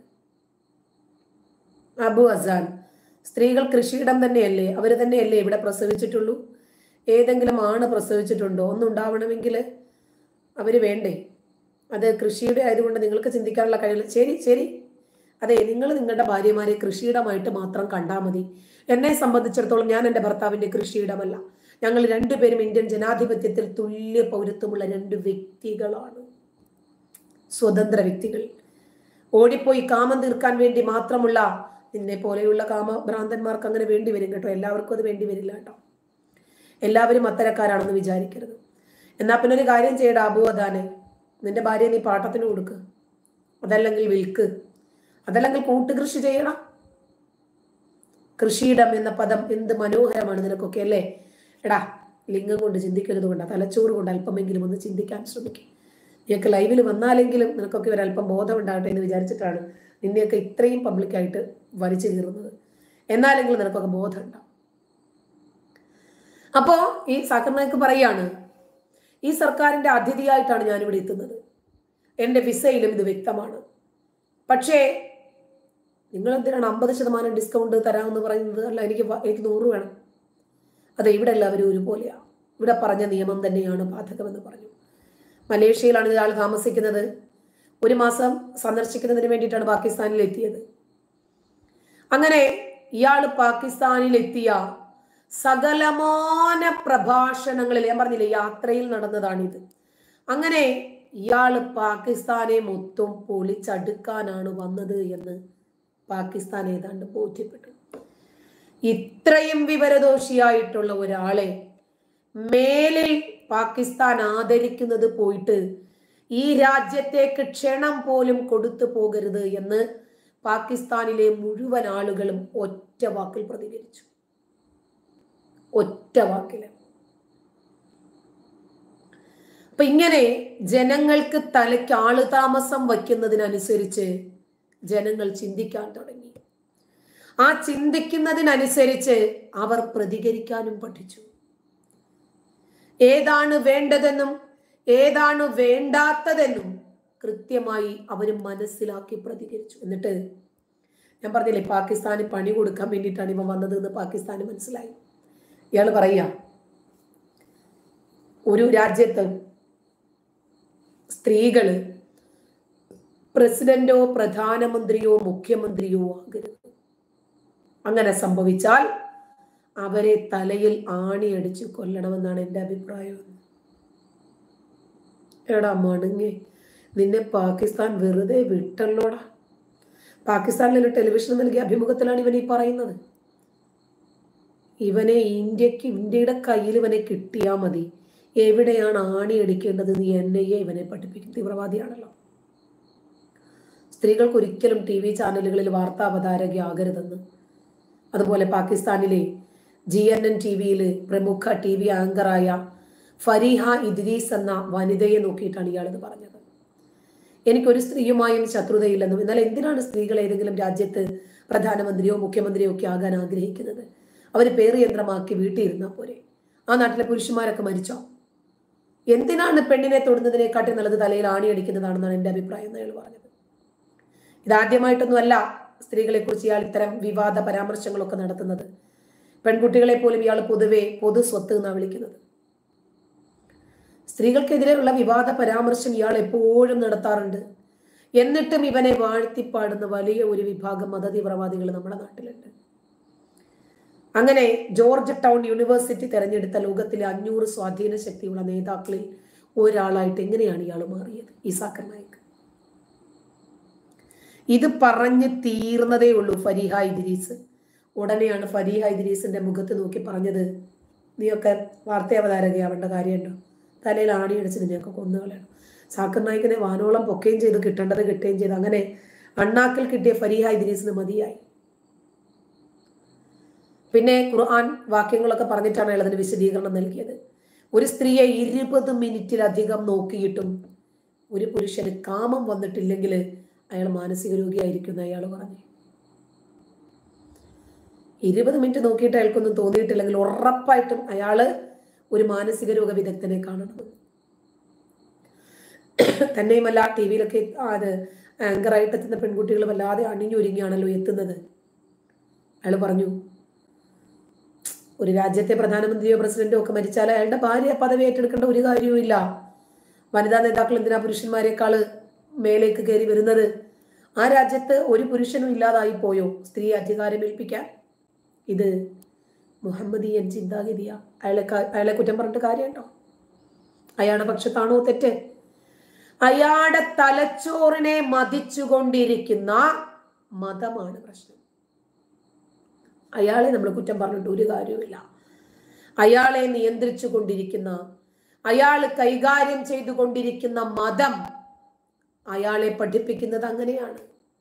അബു അസാൻ സ്ത്രീകൾ കൃഷിയിടം തന്നെയല്ലേ അവർ തന്നെയല്ലേ ഇവിടെ പ്രസവിച്ചിട്ടുള്ളൂ ഏതെങ്കിലും ആണ് പ്രസവിച്ചിട്ടുണ്ടോ ഒന്നുണ്ടാവണമെങ്കിൽ അവർ വേണ്ടേ അത് കൃഷിയുടെ ആയതുകൊണ്ട് നിങ്ങൾക്ക് ചിന്തിക്കാനുള്ള കഴിയില്ല ശരി ശരി അതെ നിങ്ങൾ നിങ്ങളുടെ ഭാര്യമാരെ കൃഷിയിടമായിട്ട് മാത്രം കണ്ടാൽ മതി എന്നെ സംബന്ധിച്ചിടത്തോളം ഞാൻ എൻ്റെ ഭർത്താവിൻ്റെ കൃഷിയിടമല്ല ഞങ്ങൾ രണ്ടുപേരും ഇന്ത്യൻ ജനാധിപത്യത്തിൽ തുല്യ പൗരത്വമുള്ള രണ്ട് വ്യക്തികളാണ് സ്വതന്ത്ര വ്യക്തികൾ ഓടിപ്പോയി കാമം തീർക്കാൻ വേണ്ടി മാത്രമുള്ള നിന്നെ പോലെയുള്ള കാമഭ്രാന്തന്മാർക്ക് അങ്ങനെ വേണ്ടി വരും കേട്ടോ എല്ലാവർക്കും അത് വേണ്ടി വരില്ല കേട്ടോ എല്ലാവരും അത്തരക്കാരാണെന്ന് വിചാരിക്കരുത് എന്നാ പിന്നെ ഒരു കാര്യം ചെയ്യടാ അബു അദാനെ നിന്റെ ഭാര്യ നീ പാട്ടത്തിന് കൊടുക്ക് അതല്ലെങ്കിൽ വിൽക്ക് അതല്ലെങ്കിൽ കൂട്ടുകൃഷി ചെയ്യണം കൃഷിയിടം എന്ന പദം എന്ത് മനോഹരമാണ് നിനക്കൊക്കെ അല്ലേ എടാ ലിംഗം കൊണ്ട് ചിന്തിക്കരുത് കൊണ്ട് തലച്ചോറ് കൊണ്ട് അല്പമെങ്കിലും ഒന്ന് ചിന്തിക്കാൻ ശ്രമിക്കും നീയൊക്കെ ലൈവിൽ വന്നാലെങ്കിലും നിനക്കൊക്കെ ഒരല്പം ബോധം ഉണ്ടാകട്ടെ എന്ന് വിചാരിച്ചിട്ടാണ് നിന്നെയൊക്കെ ഇത്രയും പബ്ലിക്കായിട്ട് വലിച്ചു കീറുന്നത് എന്നാലെങ്കിലും നിനക്കൊക്കെ ബോധം ഉണ്ടാവും അപ്പോ ഈ സാക്കർ നായിക്ക് പറയാണ് ഈ സർക്കാരിന്റെ അതിഥിയായിട്ടാണ് ഞാനിവിടെ എത്തുന്നത് എൻ്റെ വിസയിലും ഇത് വ്യക്തമാണ് പക്ഷേ നിങ്ങൾ എന്തിനാണ് അമ്പത് ശതമാനം ഡിസ്കൗണ്ട് തരാമെന്ന് പറയുന്നത് അല്ല എനിക്ക് വ- എനിക്ക് നൂറ് വേണം അതെ ഇവിടെ എല്ലാവരും ഒരുപോലെയാണ് ഇവിടെ പറഞ്ഞ നിയമം തന്നെയാണ് ബാധകമെന്ന് പറഞ്ഞു മലേഷ്യയിലാണ് ഇയാൾ താമസിക്കുന്നത് ഒരു മാസം സന്ദർശിക്കുന്നതിന് വേണ്ടിയിട്ടാണ് പാകിസ്ഥാനിൽ എത്തിയത് അങ്ങനെ ഇയാൾ പാകിസ്ഥാനിൽ എത്തിയ സകലമാന പ്രഭാഷണങ്ങളിൽ ഞാൻ പറഞ്ഞില്ലേ യാത്രയിൽ നടന്നതാണിത് അങ്ങനെ ഇയാൾ പാകിസ്ഥാനെ മൊത്തം പൊളിച്ചടുക്കാനാണ് വന്നത് എന്ന് പാകിസ്ഥാൻ ഏതാണ്ട് ബോധ്യപ്പെട്ടു ഇത്രയും വിവരദോഷിയായിട്ടുള്ള ഒരാളെ മേലിൽ പാകിസ്ഥാൻ ആദരിക്കുന്നത് പോയിട്ട് ഈ രാജ്യത്തേക്ക് ക്ഷണം പോലും കൊടുത്തു പോകരുത് എന്ന് പാകിസ്ഥാനിലെ മുഴുവൻ ആളുകളും ഒറ്റ വാക്കിൽ പ്രതികരിച്ചു ഒറ്റ വാക്കില് അപ്പൊ ഇങ്ങനെ ജനങ്ങൾക്ക് തലയ്ക്ക് ആളുതാമസം വയ്ക്കുന്നതിനനുസരിച്ച് ജനങ്ങൾ ചിന്തിക്കാൻ തുടങ്ങി ആ ചിന്തിക്കുന്നതിനനുസരിച്ച് അവർ പ്രതികരിക്കാനും പഠിച്ചു ഏതാണ് വേണ്ടതെന്നും ഏതാണ് വേണ്ടാത്തതെന്നും കൃത്യമായി അവർ മനസ്സിലാക്കി പ്രതികരിച്ചു എന്നിട്ട് ഞാൻ പറഞ്ഞില്ലേ പാകിസ്ഥാന് പണി കൊടുക്കാൻ വേണ്ടിയിട്ടാണ് ഇവ വന്നത് എന്ന് പാകിസ്ഥാന് മനസ്സിലായി ഇയാൾ പറയുക ഒരു രാജ്യത്ത് സ്ത്രീകള് പ്രസിഡന്റോ പ്രധാനമന്ത്രിയോ മുഖ്യമന്ത്രിയോ ആകരുത് അങ്ങനെ സംഭവിച്ചാൽ അവരെ തലയിൽ ആണിയടിച്ച് കൊല്ലണമെന്നാണ് എൻ്റെ അഭിപ്രായം എടാ മണുങ്ങേ നിന്നെ പാകിസ്ഥാൻ വെറുതെ വിട്ടല്ലോടാ പാകിസ്ഥാനിലെ ടെലിവിഷൻ നൽകിയ അഭിമുഖത്തിലാണ് ഇവൻ ഈ പറയുന്നത് ഇവനെ ഇന്ത്യക്ക് ഇന്ത്യയുടെ കയ്യിൽ ഇവനെ കിട്ടിയാൽ മതി എവിടെയാണ് ആണി അടിക്കേണ്ടത് എന്ന് എൻ ഐ എ ഇവനെ പഠിപ്പിക്കും തീവ്രവാദിയാണല്ലോ സ്ത്രീകൾക്ക് ഒരിക്കലും ടി വി ചാനലുകളിൽ വാർത്താ അവതാരകയാകരുതെന്ന് അതുപോലെ പാകിസ്ഥാനിലെ ജി എൻ എൻ ടി വിയിൽ പ്രമുഖ ടി വി ആങ്കറായ ഫരീഹ ഇദ്രീസ് എന്ന വനിതയെ നോക്കിയിട്ടാണ് ഇയാളിത് പറഞ്ഞത് എനിക്കൊരു സ്ത്രീയുമായും ശത്രുതയില്ലെന്നും എന്നാൽ എന്തിനാണ് സ്ത്രീകൾ ഏതെങ്കിലും രാജ്യത്ത് പ്രധാനമന്ത്രിയോ മുഖ്യമന്ത്രിയോ ഒക്കെ ആകാൻ ആഗ്രഹിക്കുന്നത് അവർ പേറിയന്ത്രമാക്കി വീട്ടിൽ ഇരുന്നാൽ പോരെ ആ നാട്ടിലെ പുരുഷന്മാരൊക്കെ മരിച്ചോ എന്തിനാണ് പെണ്ണിനെ തൊടുന്നതിനെക്കാട്ടി നല്ലത് തലയിൽ ആണി അടിക്കുന്നതാണെന്നാണ് എൻ്റെ അഭിപ്രായം എന്ന് അയാൾ പറഞ്ഞത് ഇതാദ്യമായിട്ടൊന്നുമല്ല സ്ത്രീകളെ കുറിച്ച് ഇയാൾ ഇത്തരം വിവാദ പരാമർശങ്ങളൊക്കെ നടത്തുന്നത് പെൺകുട്ടികളെ പോലും ഇയാൾ പൊതുവെ പൊതു സ്വത്ത് എന്നാണ് വിളിക്കുന്നത് സ്ത്രീകൾക്കെതിരെയുള്ള വിവാദ പരാമർശം ഇയാൾ എപ്പോഴും നടത്താറുണ്ട് എന്നിട്ടും ഇവനെ വാഴ്ത്തിപ്പാടുന്ന വലിയ ഒരു വിഭാഗം മതതീവ്രവാദികൾ നമ്മുടെ നാട്ടിലുണ്ട് അങ്ങനെ ജോർജ് ടൗൺ യൂണിവേഴ്സിറ്റി തെരഞ്ഞെടുത്ത ലോകത്തിലെ അഞ്ഞൂറ് സ്വാധീന ശക്തിയുള്ള നേതാക്കളിൽ ഒരാളായിട്ട് എങ്ങനെയാണ് ഇയാൾ മാറിയത് ഇസാക്കർ നായിക് ഇത് പറഞ്ഞ് തീർന്നതേ ഉള്ളൂ ഫരീഹ ഇദ്രീസ് ഉടനെയാണ് ഫരീഹ ഇദ്രീസിന്റെ മുഖത്ത് നോക്കി പറഞ്ഞത് നീയൊക്കെ വാർത്ത അവതാരകയാവേണ്ട കാര്യമുണ്ടോ തലയിൽ ആണി അടിച്ച് നിന്നെയൊക്കെ കൊന്നുകളയണം സാക്കർ നായിക്കിനെ വാനോളം പൊക്കുകയും ചെയ്ത് കിട്ടേണ്ടത് കിട്ടുകയും ചെയ്ത് അങ്ങനെ അണ്ണാക്കിൽ കിട്ടിയ ഫരീഹ ഇദ്രീസിന് മതിയായി പിന്നെ ഖുർആൻ വാക്യങ്ങളൊക്കെ പറഞ്ഞിട്ടാണ് അയാൾ അതിന് വിശദീകരണം നൽകിയത് ഒരു സ്ത്രീയെ ഇരുപത് മിനിറ്റിലധികം നോക്കിയിട്ടും ഒരു പുരുഷന് കാമം വന്നിട്ടില്ലെങ്കിൽ അയാൾ മാനസിക രോഗിയായിരിക്കും എന്ന് അയാൾ പറഞ്ഞു ഇരുപത് മിനിറ്റ് നോക്കിയിട്ട് അയാൾക്കൊന്നും തോന്നിയിട്ടില്ലെങ്കിൽ ഉറപ്പായിട്ടും അയാള് ഒരു മാനസിക രോഗ വിദഗ്ധനെ കാണണം തന്നെയുമല്ല ടി വിയിലൊക്കെ അത് ആങ്കറായിട്ട് എത്തുന്ന പെൺകുട്ടികൾ വല്ലാതെ അണിഞ്ഞൊരുങ്ങിയാണല്ലോ എത്തുന്നത് അയാൾ പറഞ്ഞു ഒരു രാജ്യത്തെ പ്രധാനമന്ത്രിയോ പ്രസിഡന്റോ ഒക്കെ മരിച്ചാൽ അയാളുടെ ഭാര്യ പദവി ഏറ്റെടുക്കേണ്ട ഒരു കാര്യവും ഇല്ല വനിതാ നേതാക്കൾ എന്തിനാ പുരുഷന്മാരെക്കാള് മേലേക്ക് കയറി വരുന്നത് ആ രാജ്യത്ത് ഒരു പുരുഷനും ഇല്ലാതായി പോയോ സ്ത്രീ അധികാരമേൽപ്പിക്കാൻ ഇത് മുഹമ്മദീയൻ ചിന്താഗതിയാ അയാളെ കാ- അയാളെ കുറ്റം പറഞ്ഞിട്ട് കാര്യമുണ്ടോ അയാളുടെ പക്ഷത്താണോ തെറ്റ് അയാളുടെ തലച്ചോറിനെ മതിച്ചുകൊണ്ടിരിക്കുന്ന മതമാണ് പ്രശ്നം അയാളെ നമ്മൾ കുറ്റം പറഞ്ഞിട്ട് ഒരു കാര്യവുമില്ല അയാളെ നിയന്ത്രിച്ചു കൊണ്ടിരിക്കുന്ന അയാൾ കൈകാര്യം ചെയ്തുകൊണ്ടിരിക്കുന്ന മതം അയാളെ പഠിപ്പിക്കുന്നത് അങ്ങനെയാണ്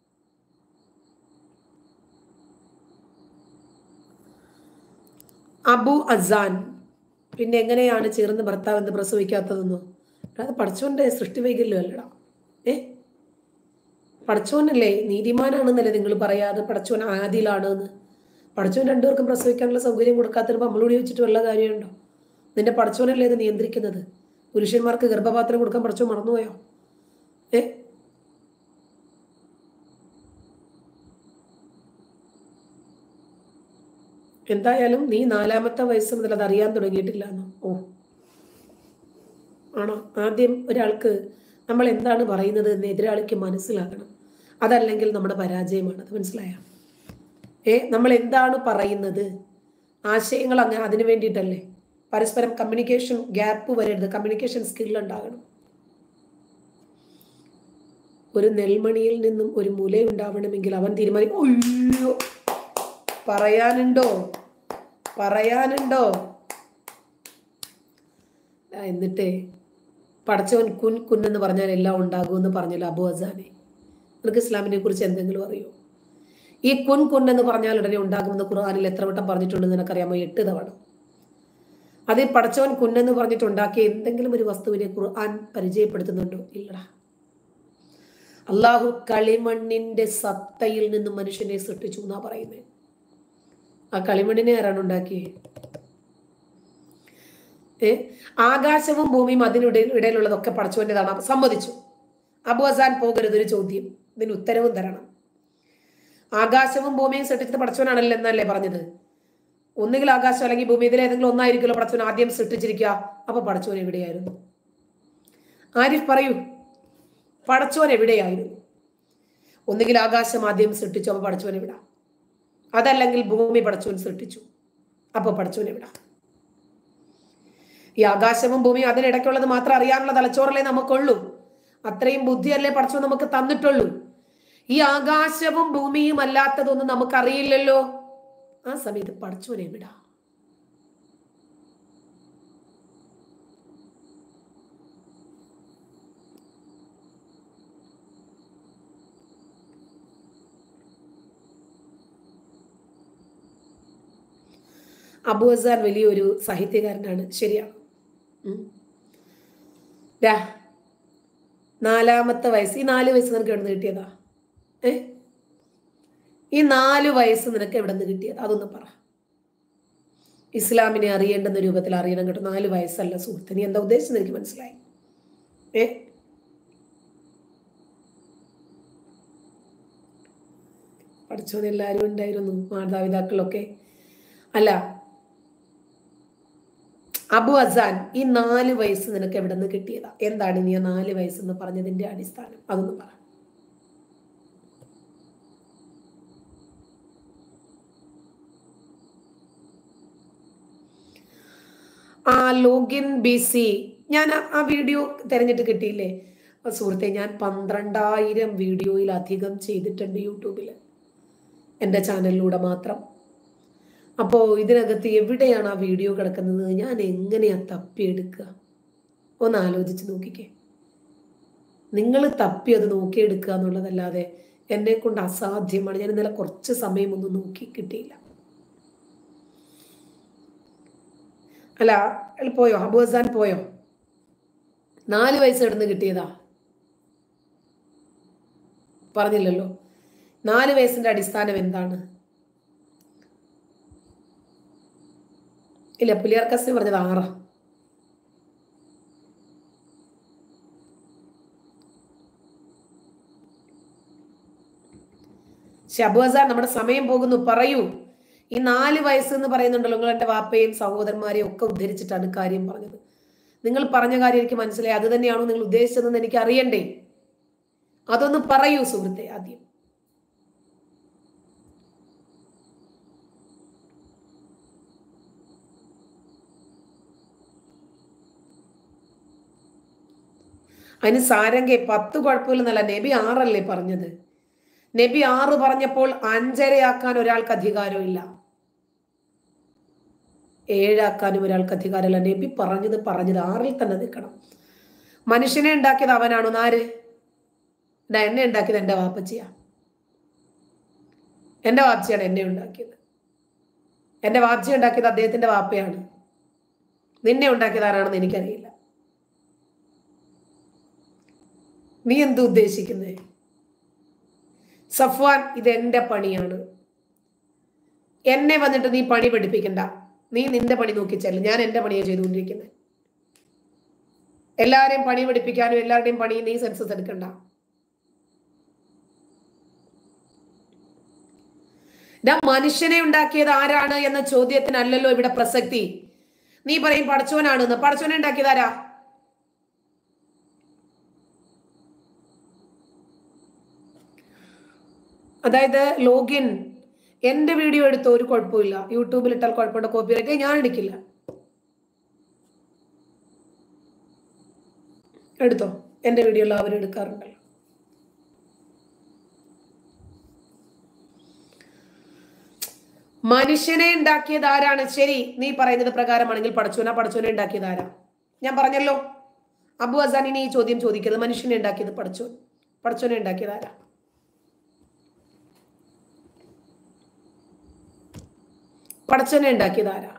അബു അസാൻ പിന്നെ എങ്ങനെയാണ് ചേർന്ന് ഭർത്താവ് എന്ന് പ്രസവിക്കാത്തതെന്നോ അത് പഠിച്ചോന്റെ സൃഷ്ടി വൈകല്യം അല്ലടാ ഏ പടച്ചോനല്ലേ നീതിമാനാണെന്നല്ലേ നിങ്ങൾ പറയാതെ പടച്ചോൻ ആദിലാണ് എന്ന് പടച്ചോൻ രണ്ടുപേർക്കും പ്രസവിക്കാനുള്ള സൗകര്യം കൊടുക്കാത്തതിന് നമ്മളോട് ചോദിച്ചിട്ട് വല്ല കാര്യമുണ്ടോ നിന്റെ പടച്ചോനല്ലേ ഇത് നിയന്ത്രിക്കുന്നത് പുരുഷന്മാർക്ക് ഗർഭപാത്രം കൊടുക്കാൻ പടച്ചോൻ മറന്നുപോയോ ഏ എന്തായാലും നീ നാലാമത്തെ വയസ്സ് മുതൽ അത് അറിയാൻ തുടങ്ങിയിട്ടില്ല എന്നോ ഓ ആണോ ആദ്യം ഒരാൾക്ക് നമ്മൾ എന്താണ് പറയുന്നത് എന്ന് എതിരാളിക്ക് മനസ്സിലാക്കണം അതല്ലെങ്കിൽ നമ്മുടെ പരാജയമാണ് അത് മനസ്സിലായ ഏ നമ്മൾ എന്താണ് പറയുന്നത് ആശയങ്ങൾ അങ്ങനെ അതിനു വേണ്ടിയിട്ടല്ലേ പരസ്പരം കമ്മ്യൂണിക്കേഷൻ ഗ്യാപ്പ് വരരുത് കമ്മ്യൂണിക്കേഷൻ സ്കിൽ ഉണ്ടാകണം ഒരു നെൽമണിയിൽ നിന്നും ഒരു മുല ഉണ്ടാവണമെങ്കിൽ അവൻ തീരുമാനിക്കും അയ്യോ പറയാനുണ്ടോ പറയാനുണ്ടോ ആ, എന്നിട്ടേ പടച്ചവൻ കുൻ കുൻ എന്ന് പറഞ്ഞാൽ എല്ലാം ഉണ്ടാകുമെന്ന് പറഞ്ഞല്ലോ അബു അസാനെ നിനക്ക് ഇസ്ലാമിനെ കുറിച്ച് എന്തെങ്കിലും അറിയോ ഈ കുൻ കുൻ എന്ന് പറഞ്ഞാൽ ഉടനെ ഉണ്ടാകുമെന്ന് ഖുർആാനിൽ എത്ര വട്ടം പറഞ്ഞിട്ടുണ്ടെന്ന് നിനക്കറിയാമോ എട്ട് തവണ അതിൽ പടച്ചവൻ കുന്നെന്ന് പറഞ്ഞിട്ട് ഉണ്ടാക്കിയ എന്തെങ്കിലും ഒരു വസ്തുവിനെ ഖുർആൻ പരിചയപ്പെടുത്തുന്നുണ്ടോ ഇല്ലടാ അള്ളാഹു കളിമണ്ണിന്റെ സത്തയിൽ നിന്നും മനുഷ്യനെ സൃഷ്ടിച്ചു എന്നാ പറയുന്നത് ആ കളിമണ്ണിനെ ആരാണ് ഉണ്ടാക്കിയത് ഏ ആകാശവും ഭൂമിയും അതിനിടയിൽ ഇടയിലുള്ളതൊക്കെ പടച്ചവൻ്റെതാണ് സമ്മതിച്ചു അബു ഹസാൻ പോകരുത് ഒരു ചോദ്യം ഇതിന് ഉത്തരവും തരണം ആകാശവും ഭൂമിയും സൃഷ്ടിച്ചത് പടച്ചവനാണല്ലോ എന്നല്ലേ പറഞ്ഞത് ഒന്നുകിൽ ആകാശം അല്ലെങ്കിൽ ഭൂമി ഇതിൽ ഏതെങ്കിലും ഒന്നായിരിക്കുമല്ലോ പടച്ചവൻ ആദ്യം സൃഷ്ടിച്ചിരിക്കുക അപ്പൊ പടച്ചവൻ എവിടെയായിരുന്നു ആരിഫ് പറയൂ പടച്ചവൻ എവിടെയായിരുന്നു ഒന്നുകിൽ ആകാശം ആദ്യം സൃഷ്ടിച്ചു അപ്പൊ പടച്ചവൻ എവിടാ അതല്ലെങ്കിൽ ഭൂമി പടച്ചവൻ സൃഷ്ടിച്ചു അപ്പൊ പടച്ചവൻ എവിടാ ഈ ആകാശവും ഭൂമിയും അതിനിടയ്ക്കുള്ളത് മാത്രം അറിയാനുള്ള തലച്ചോറല്ലേ നമുക്കുള്ളൂ അത്രയും ബുദ്ധിയല്ലേ പടച്ചവൻ നമുക്ക് തന്നിട്ടുള്ളൂ ഈ ആകാശവും ഭൂമിയും അല്ലാത്തതൊന്നും നമുക്കറിയില്ലല്ലോ ആ സമയത്ത് പടച്ചവനെ വിടാ അബു ഹസാൻ വലിയൊരു സാഹിത്യകാരനാണ് ശരിയാണ് ഉം. ദാ, നാലാമത്തെ വയസ്സ് ഈ നാല് വയസ്സ് നിനക്ക് എവിടെ നിന്ന് കിട്ടിയതാ ഏ ഈ നാല് വയസ്സ് നിനക്ക് എവിടെ നിന്ന് കിട്ടിയത് അതൊന്ന് പറ ഇസ്ലാമിനെ അറിയേണ്ടുന്ന രൂപത്തിൽ അറിയണം കേട്ടോ നാല് വയസ്സല്ല സുഹൃത്ത് നീ എന്താ ഉദ്ദേശിച്ചത് എനിക്ക് മനസ്സിലായി ഏ പഠിച്ചോന്ന് എല്ലാവരും ഉണ്ടായിരുന്നു മാതാപിതാക്കളൊക്കെ അല്ല അബു അസാൻ ഈ നാല് വയസ്സ് നിനക്ക് എവിടെ നിന്ന് കിട്ടിയതാ എന്താണ് നീ ആ നാല് വയസ്സെന്ന് പറഞ്ഞതിന്റെ അടിസ്ഥാനം അതൊന്ന് പറ ആ ലോഗിൻ ബി സി ഞാൻ ആ- ആ വീഡിയോ തിരഞ്ഞിട്ട് കിട്ടിയില്ലേ ആ സുഹൃത്തെ ഞാൻ പന്ത്രണ്ടായിരം വീഡിയോയിലധികം ചെയ്തിട്ടുണ്ട് യൂട്യൂബിൽ എൻ്റെ ചാനലിലൂടെ മാത്രം അപ്പോൾ ഇതിനകത്ത് എവിടെയാണ് ആ വീഡിയോ കിടക്കുന്നത് ഞാൻ എങ്ങനെയാ തപ്പിയെടുക്കുക ഒന്ന് ആലോചിച്ച് നോക്കിക്കേ നിങ്ങൾ തപ്പി അത് നോക്കിയെടുക്കുക എന്നുള്ളതല്ലാതെ എന്നെ കൊണ്ട് അസാധ്യമാണ് ഞാൻ ഇന്നലെ കുറച്ച് സമയമൊന്നും നോക്കി കിട്ടിയില്ല അല്ല അയാൾ പോയോ അബു ഹസാൻ പോയോ നാല് വയസ്സ് ഇടന്ന് കിട്ടിയതാ പറഞ്ഞില്ലല്ലോ നാല് വയസ്സിന്റെ അടിസ്ഥാനം എന്താണ് ഇല്ല പുലിയാർ കസ്തി പറഞ്ഞത് ആറാ ഷബുഹസാൻ നമ്മുടെ സമയം പോകുന്നു പറയൂ ഈ നാല് വയസ്സ് എന്ന് പറയുന്നുണ്ടല്ലോ നിങ്ങൾ എൻ്റെ വാപ്പയും സഹോദരന്മാരെയും ഒക്കെ ഉദ്ധരിച്ചിട്ടാണ് കാര്യം പറഞ്ഞത് നിങ്ങൾ പറഞ്ഞ കാര്യം എനിക്ക് മനസ്സിലായി അത് തന്നെയാണോ നിങ്ങൾ ഉദ്ദേശിച്ചതെന്ന് എനിക്ക് അറിയണ്ടേ അതൊന്ന് പറയൂ സുഹൃത്തെ ആദ്യം അതിന് സാരംഗെ പത്ത് കുഴപ്പമില്ലെന്നല്ല നബി ആറല്ലേ പറഞ്ഞത് നബി ആറ് പറഞ്ഞപ്പോൾ അഞ്ചരയാക്കാൻ ഒരാൾക്ക് അധികാരമില്ല ഏഴാക്കാനും ഒരാൾക്ക് അധികാരമില്ല നബി പറഞ്ഞത് പറഞ്ഞത് ആറിൽ തന്നെ നിൽക്കണം മനുഷ്യനെ ഉണ്ടാക്കിയത് അവനാണോ ആര് ഇതാ എന്നെ ഉണ്ടാക്കിയത് എൻ്റെ വാപ്പച്ചിയാ എൻ്റെ വാപ്പച്ചിയാണ് എന്നെ ഉണ്ടാക്കിയത് എൻ്റെ വാപ്പച്ചി ഉണ്ടാക്കിയത് അദ്ദേഹത്തിന്റെ വാപ്പയാണ് നിന്നെ ഉണ്ടാക്കിയത് ആരാണെന്ന് എനിക്കറിയില്ല നീ എന്ത് ഉദ്ദേശിക്കുന്നേ സഫ്വാൻ ഇത് എന്റെ പണിയാണ് എന്നെ വന്നിട്ട് നീ പണി പഠിപ്പിക്കണ്ട നീ നിന്റെ പണി നോക്കി ചെല്ലും ഞാൻ എന്റെ പണിയാണ് ചെയ്തുകൊണ്ടിരിക്കുന്നത് എല്ലാവരെയും പണി പഠിപ്പിക്കാനും എല്ലാവരുടെയും പണി നീ സെൻസസ് എടുക്കണ്ട ഇതാ മനുഷ്യനെ ഉണ്ടാക്കിയത് ആരാണ് എന്ന ചോദ്യത്തിനല്ലല്ലോ ഇവിടെ പ്രസക്തി നീ പറയും പടച്ചോനാണെന്ന് പടച്ചോനെ ഉണ്ടാക്കിയത് ആരാ അതായത് ലോഗിൻ എന്റെ വീഡിയോ എടുത്തോ ഒരു കുഴപ്പമില്ല യൂട്യൂബിൽ ഇട്ടാൽ കുഴപ്പമുണ്ട് കോപ്പി റൈറ്റ് ഞാൻ എടുക്കില്ല എടുത്തോ എന്റെ വീഡിയോ എല്ലാവരും എടുക്കാറുണ്ടല്ലോ മനുഷ്യനെ ഉണ്ടാക്കിയത് ആരാണ് ശരി നീ പറയുന്നത് പ്രകാരമാണെങ്കിൽ പടച്ചോന പടച്ചോനെ ഉണ്ടാക്കിയത് ആരാ ഞാൻ പറഞ്ഞല്ലോ അബു ഹസാൻ ഇനി ഈ ചോദ്യം ചോദിക്കരുത് മനുഷ്യനെ ഉണ്ടാക്കിയത് പടച്ചോൻ പടച്ചോനെ ഉണ്ടാക്കിയത് ആരാ പടച്ചോനെ ഉണ്ടാക്കിയത് ആരാ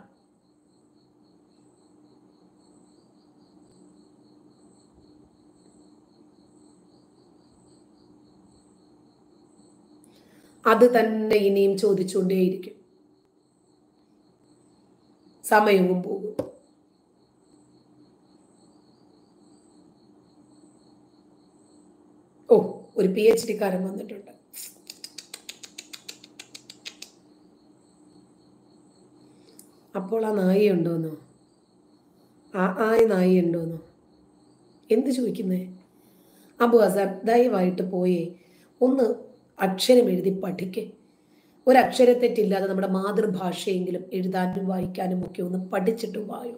അത് തന്നെ ഇനിയും ചോദിച്ചുകൊണ്ടേയിരിക്കും സമയവും പോകും ഓ ഒരു പി എച്ച് ഡിക്കാരൻ വന്നിട്ടുണ്ട് അപ്പോൾ ആ നായി ഉണ്ടോന്നോ ആ ആയ നായി ഉണ്ടോന്നോ എന്ത് ചോദിക്കുന്നേ അബു ഹസാൻ ദയവായിട്ട് പോയേ ഒന്ന് അക്ഷരം എഴുതി പഠിക്കേ ഒരക്ഷരത്തെറ്റില്ലാതെ നമ്മുടെ മാതൃഭാഷയെങ്കിലും എഴുതാനും വായിക്കാനും ഒക്കെ ഒന്ന് പഠിച്ചിട്ട് വായോ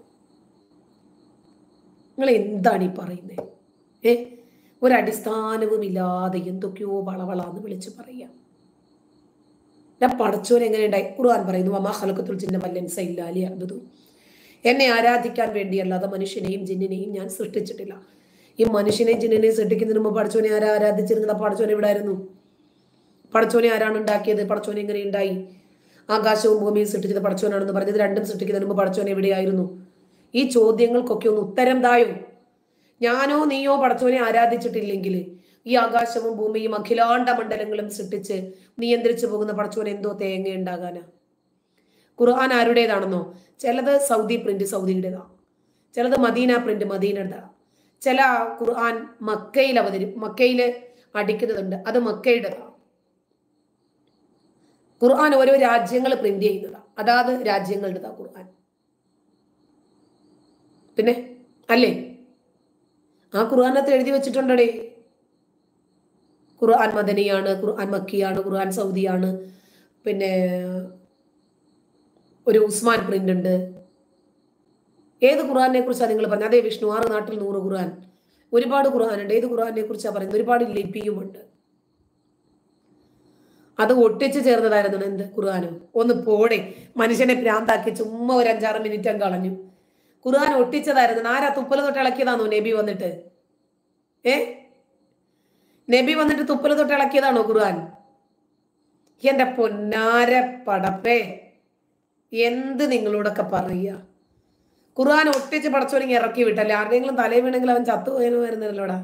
നിങ്ങൾ എന്താണ് ഈ പറയുന്നത് ഏ ഒരടിസ്ഥാനവും ഇല്ലാതെ എന്തൊക്കെയോ വളവളാന്ന് വിളിച്ച് പറയാം ഞാൻ പടച്ചോൻ എങ്ങനെ ഉണ്ടായി ഖുർആൻ പറയുന്നു അമാ ഹലക്കത്തുൽ ചിന്ന വല്ലൻസ ഇല്ലാലി അബ്ദു എന്നെ ആരാധിക്കാൻ വേണ്ടിയല്ലാതെ മനുഷ്യനെയും ജിന്നിനെയും ഞാൻ സൃഷ്ടിച്ചിട്ടില്ല ഈ മനുഷ്യനെയും ജിന്നിനെയും സൃഷ്ടിക്കുന്നതിന് മുമ്പ് പടച്ചോനെ ആരാ ആരാധിച്ചിരുന്നത് പടച്ചോനെ ഇവിടെ ആയിരുന്നു പടച്ചോനെ ആരാണ് ഉണ്ടാക്കിയത് പടച്ചോനെ എങ്ങനെ ഉണ്ടായി ആകാശവും ഭൂമിയും സൃഷ്ടിച്ചത് പടച്ചവനാണെന്ന് പറഞ്ഞത് രണ്ടും സൃഷ്ടിക്കുന്നതിന് മുമ്പ് പടച്ചവൻ എവിടെയായിരുന്നു ഈ ചോദ്യങ്ങൾക്കൊക്കെ ഒന്ന് ഉത്തരം തായോ ഞാനോ നീയോ പടച്ചവനെ ആരാധിച്ചിട്ടില്ലെങ്കിൽ ഈ ആകാശവും ഭൂമിയും അഖിലാണ്ട മണ്ഡലങ്ങളും സൃഷ്ടിച്ച് നിയന്ത്രിച്ചു പോകുന്ന പടച്ചവൻ എന്തോ തേങ്ങ ഉണ്ടാകാനാ ഖുർആൻ ആരുടേതാണെന്നോ ചിലത് സൗദി പ്രിന്റ് സൗദിയുടേതാ ചിലത് മദീന പ്രിന്റ് മദീനയുടെ ചില ഖുർആൻ മക്കയിൽ അവതരി മക്കയിൽ അടിക്കുന്നതുണ്ട് അത് മക്കയുടേതാണ് ഖുർആൻ ഓരോ രാജ്യങ്ങൾ പ്രിന്റ് ചെയ്യുന്നതാ അതാത് രാജ്യങ്ങളുടേതാ ഖുർആൻ പിന്നെ അല്ലേ ആ ഖുർആനത്ത് എഴുതി വെച്ചിട്ടുണ്ടടേ ഖുർആൻ മദനിയാണ് ഖുർആൻ മക്കിയാണ് ഖുർആൻ സൗദിയാണ് പിന്നെ ഒരു ഉസ്മാൻ പ്രിന്റ് ഉണ്ട് ഏത് ഖുർആനെ കുറിച്ചാണ് നിങ്ങൾ പറഞ്ഞത് അതേ വിഷ്ണു ആറ് നാട്ടിൽ നൂറ് ഖുർആൻ ഒരുപാട് ഖുർആൻ ഉണ്ട് ഏത് ഖുർആനെ കുറിച്ചാണ് പറയുന്നത് ഒരുപാട് ലിപിയുമുണ്ട് അത് ഒട്ടിച്ചു ചേർന്നതായിരുന്നു എന്ത് ഖുർആാനും ഒന്ന് പോടെ മനുഷ്യനെ ഭ്രാന്താക്കി ചുമ്മാ ഒരു അഞ്ചാറ് മിനിറ്റ് അങ്ങ് കളഞ്ഞു ഖുർആൻ ഒട്ടിച്ചതായിരുന്നു ആരാ തുപ്പല് തൊട്ട് ഇളക്കിയതാണോ നബി വന്നിട്ട് ഏ നബി വന്നിട്ട് തുപ്പല് തൊട്ട് ഇളക്കിയതാണോ ഖുർആൻ എന്റെ പൊന്നാര പടപ്പേ എന്ത് നിങ്ങളോടൊക്കെ പറയുക ഖുർആൻ ഒട്ടിച്ച് പടച്ചോലിങ്ങി ഇറക്കി വിട്ടല്ലേ ആരുടെയെങ്കിലും തലയിൽ വീണെങ്കിൽ അവൻ ചത്തുപോയനോ വരുന്നല്ലോടാ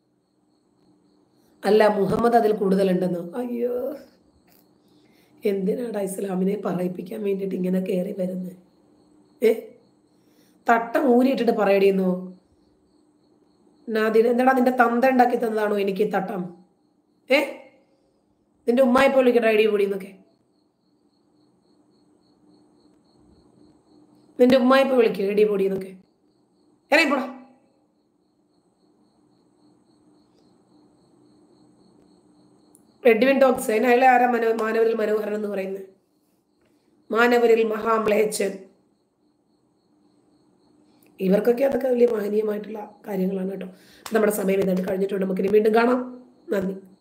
അല്ല മുഹമ്മദ് അതിൽ കൂടുതലുണ്ടെന്നോ അയ്യോ എന്തിനാടാ ഇസ്ലാമിനെ പറയിപ്പിക്കാൻ വേണ്ടിയിട്ട് ഇങ്ങനെ കയറി വരുന്നത് ഏ തട്ടം ഊരിയിട്ടിട്ട് പറയടിയെന്നോ നാദിന എന്താടാ നിന്റെ തന്ത ഉണ്ടാക്കി തന്നതാണോ എനിക്ക് ഈ തട്ടം ഏ നിന്റെ ഉമ്മായിപ്പോ വിളിക്കട്ടെ ഐഡിയ കൂടി എന്നൊക്കെ നിന്റെ ഉമ്മായിപ്പോ വിളിക്കുക ഐഡിയ പൊടി എന്നൊക്കെ ഇറങ്ങിപ്പോടാ എഡ്വിൻ ടോക്സ് അതിന് അയാളെ ആരാ മനോ മാനവരിൽ മനോഹരൻ എന്ന് പറയുന്നത് മാനവരിൽ മഹാമ്ലേച്ഛൻ ഇവർക്കൊക്കെ അതൊക്കെ വലിയ മഹനീയമായിട്ടുള്ള കാര്യങ്ങളാണ് കേട്ടോ നമ്മുടെ സമയം ഏതാണ്ട് കഴിഞ്ഞിട്ടുണ്ട് നമുക്കിനി വീണ്ടും കാണാം നന്ദി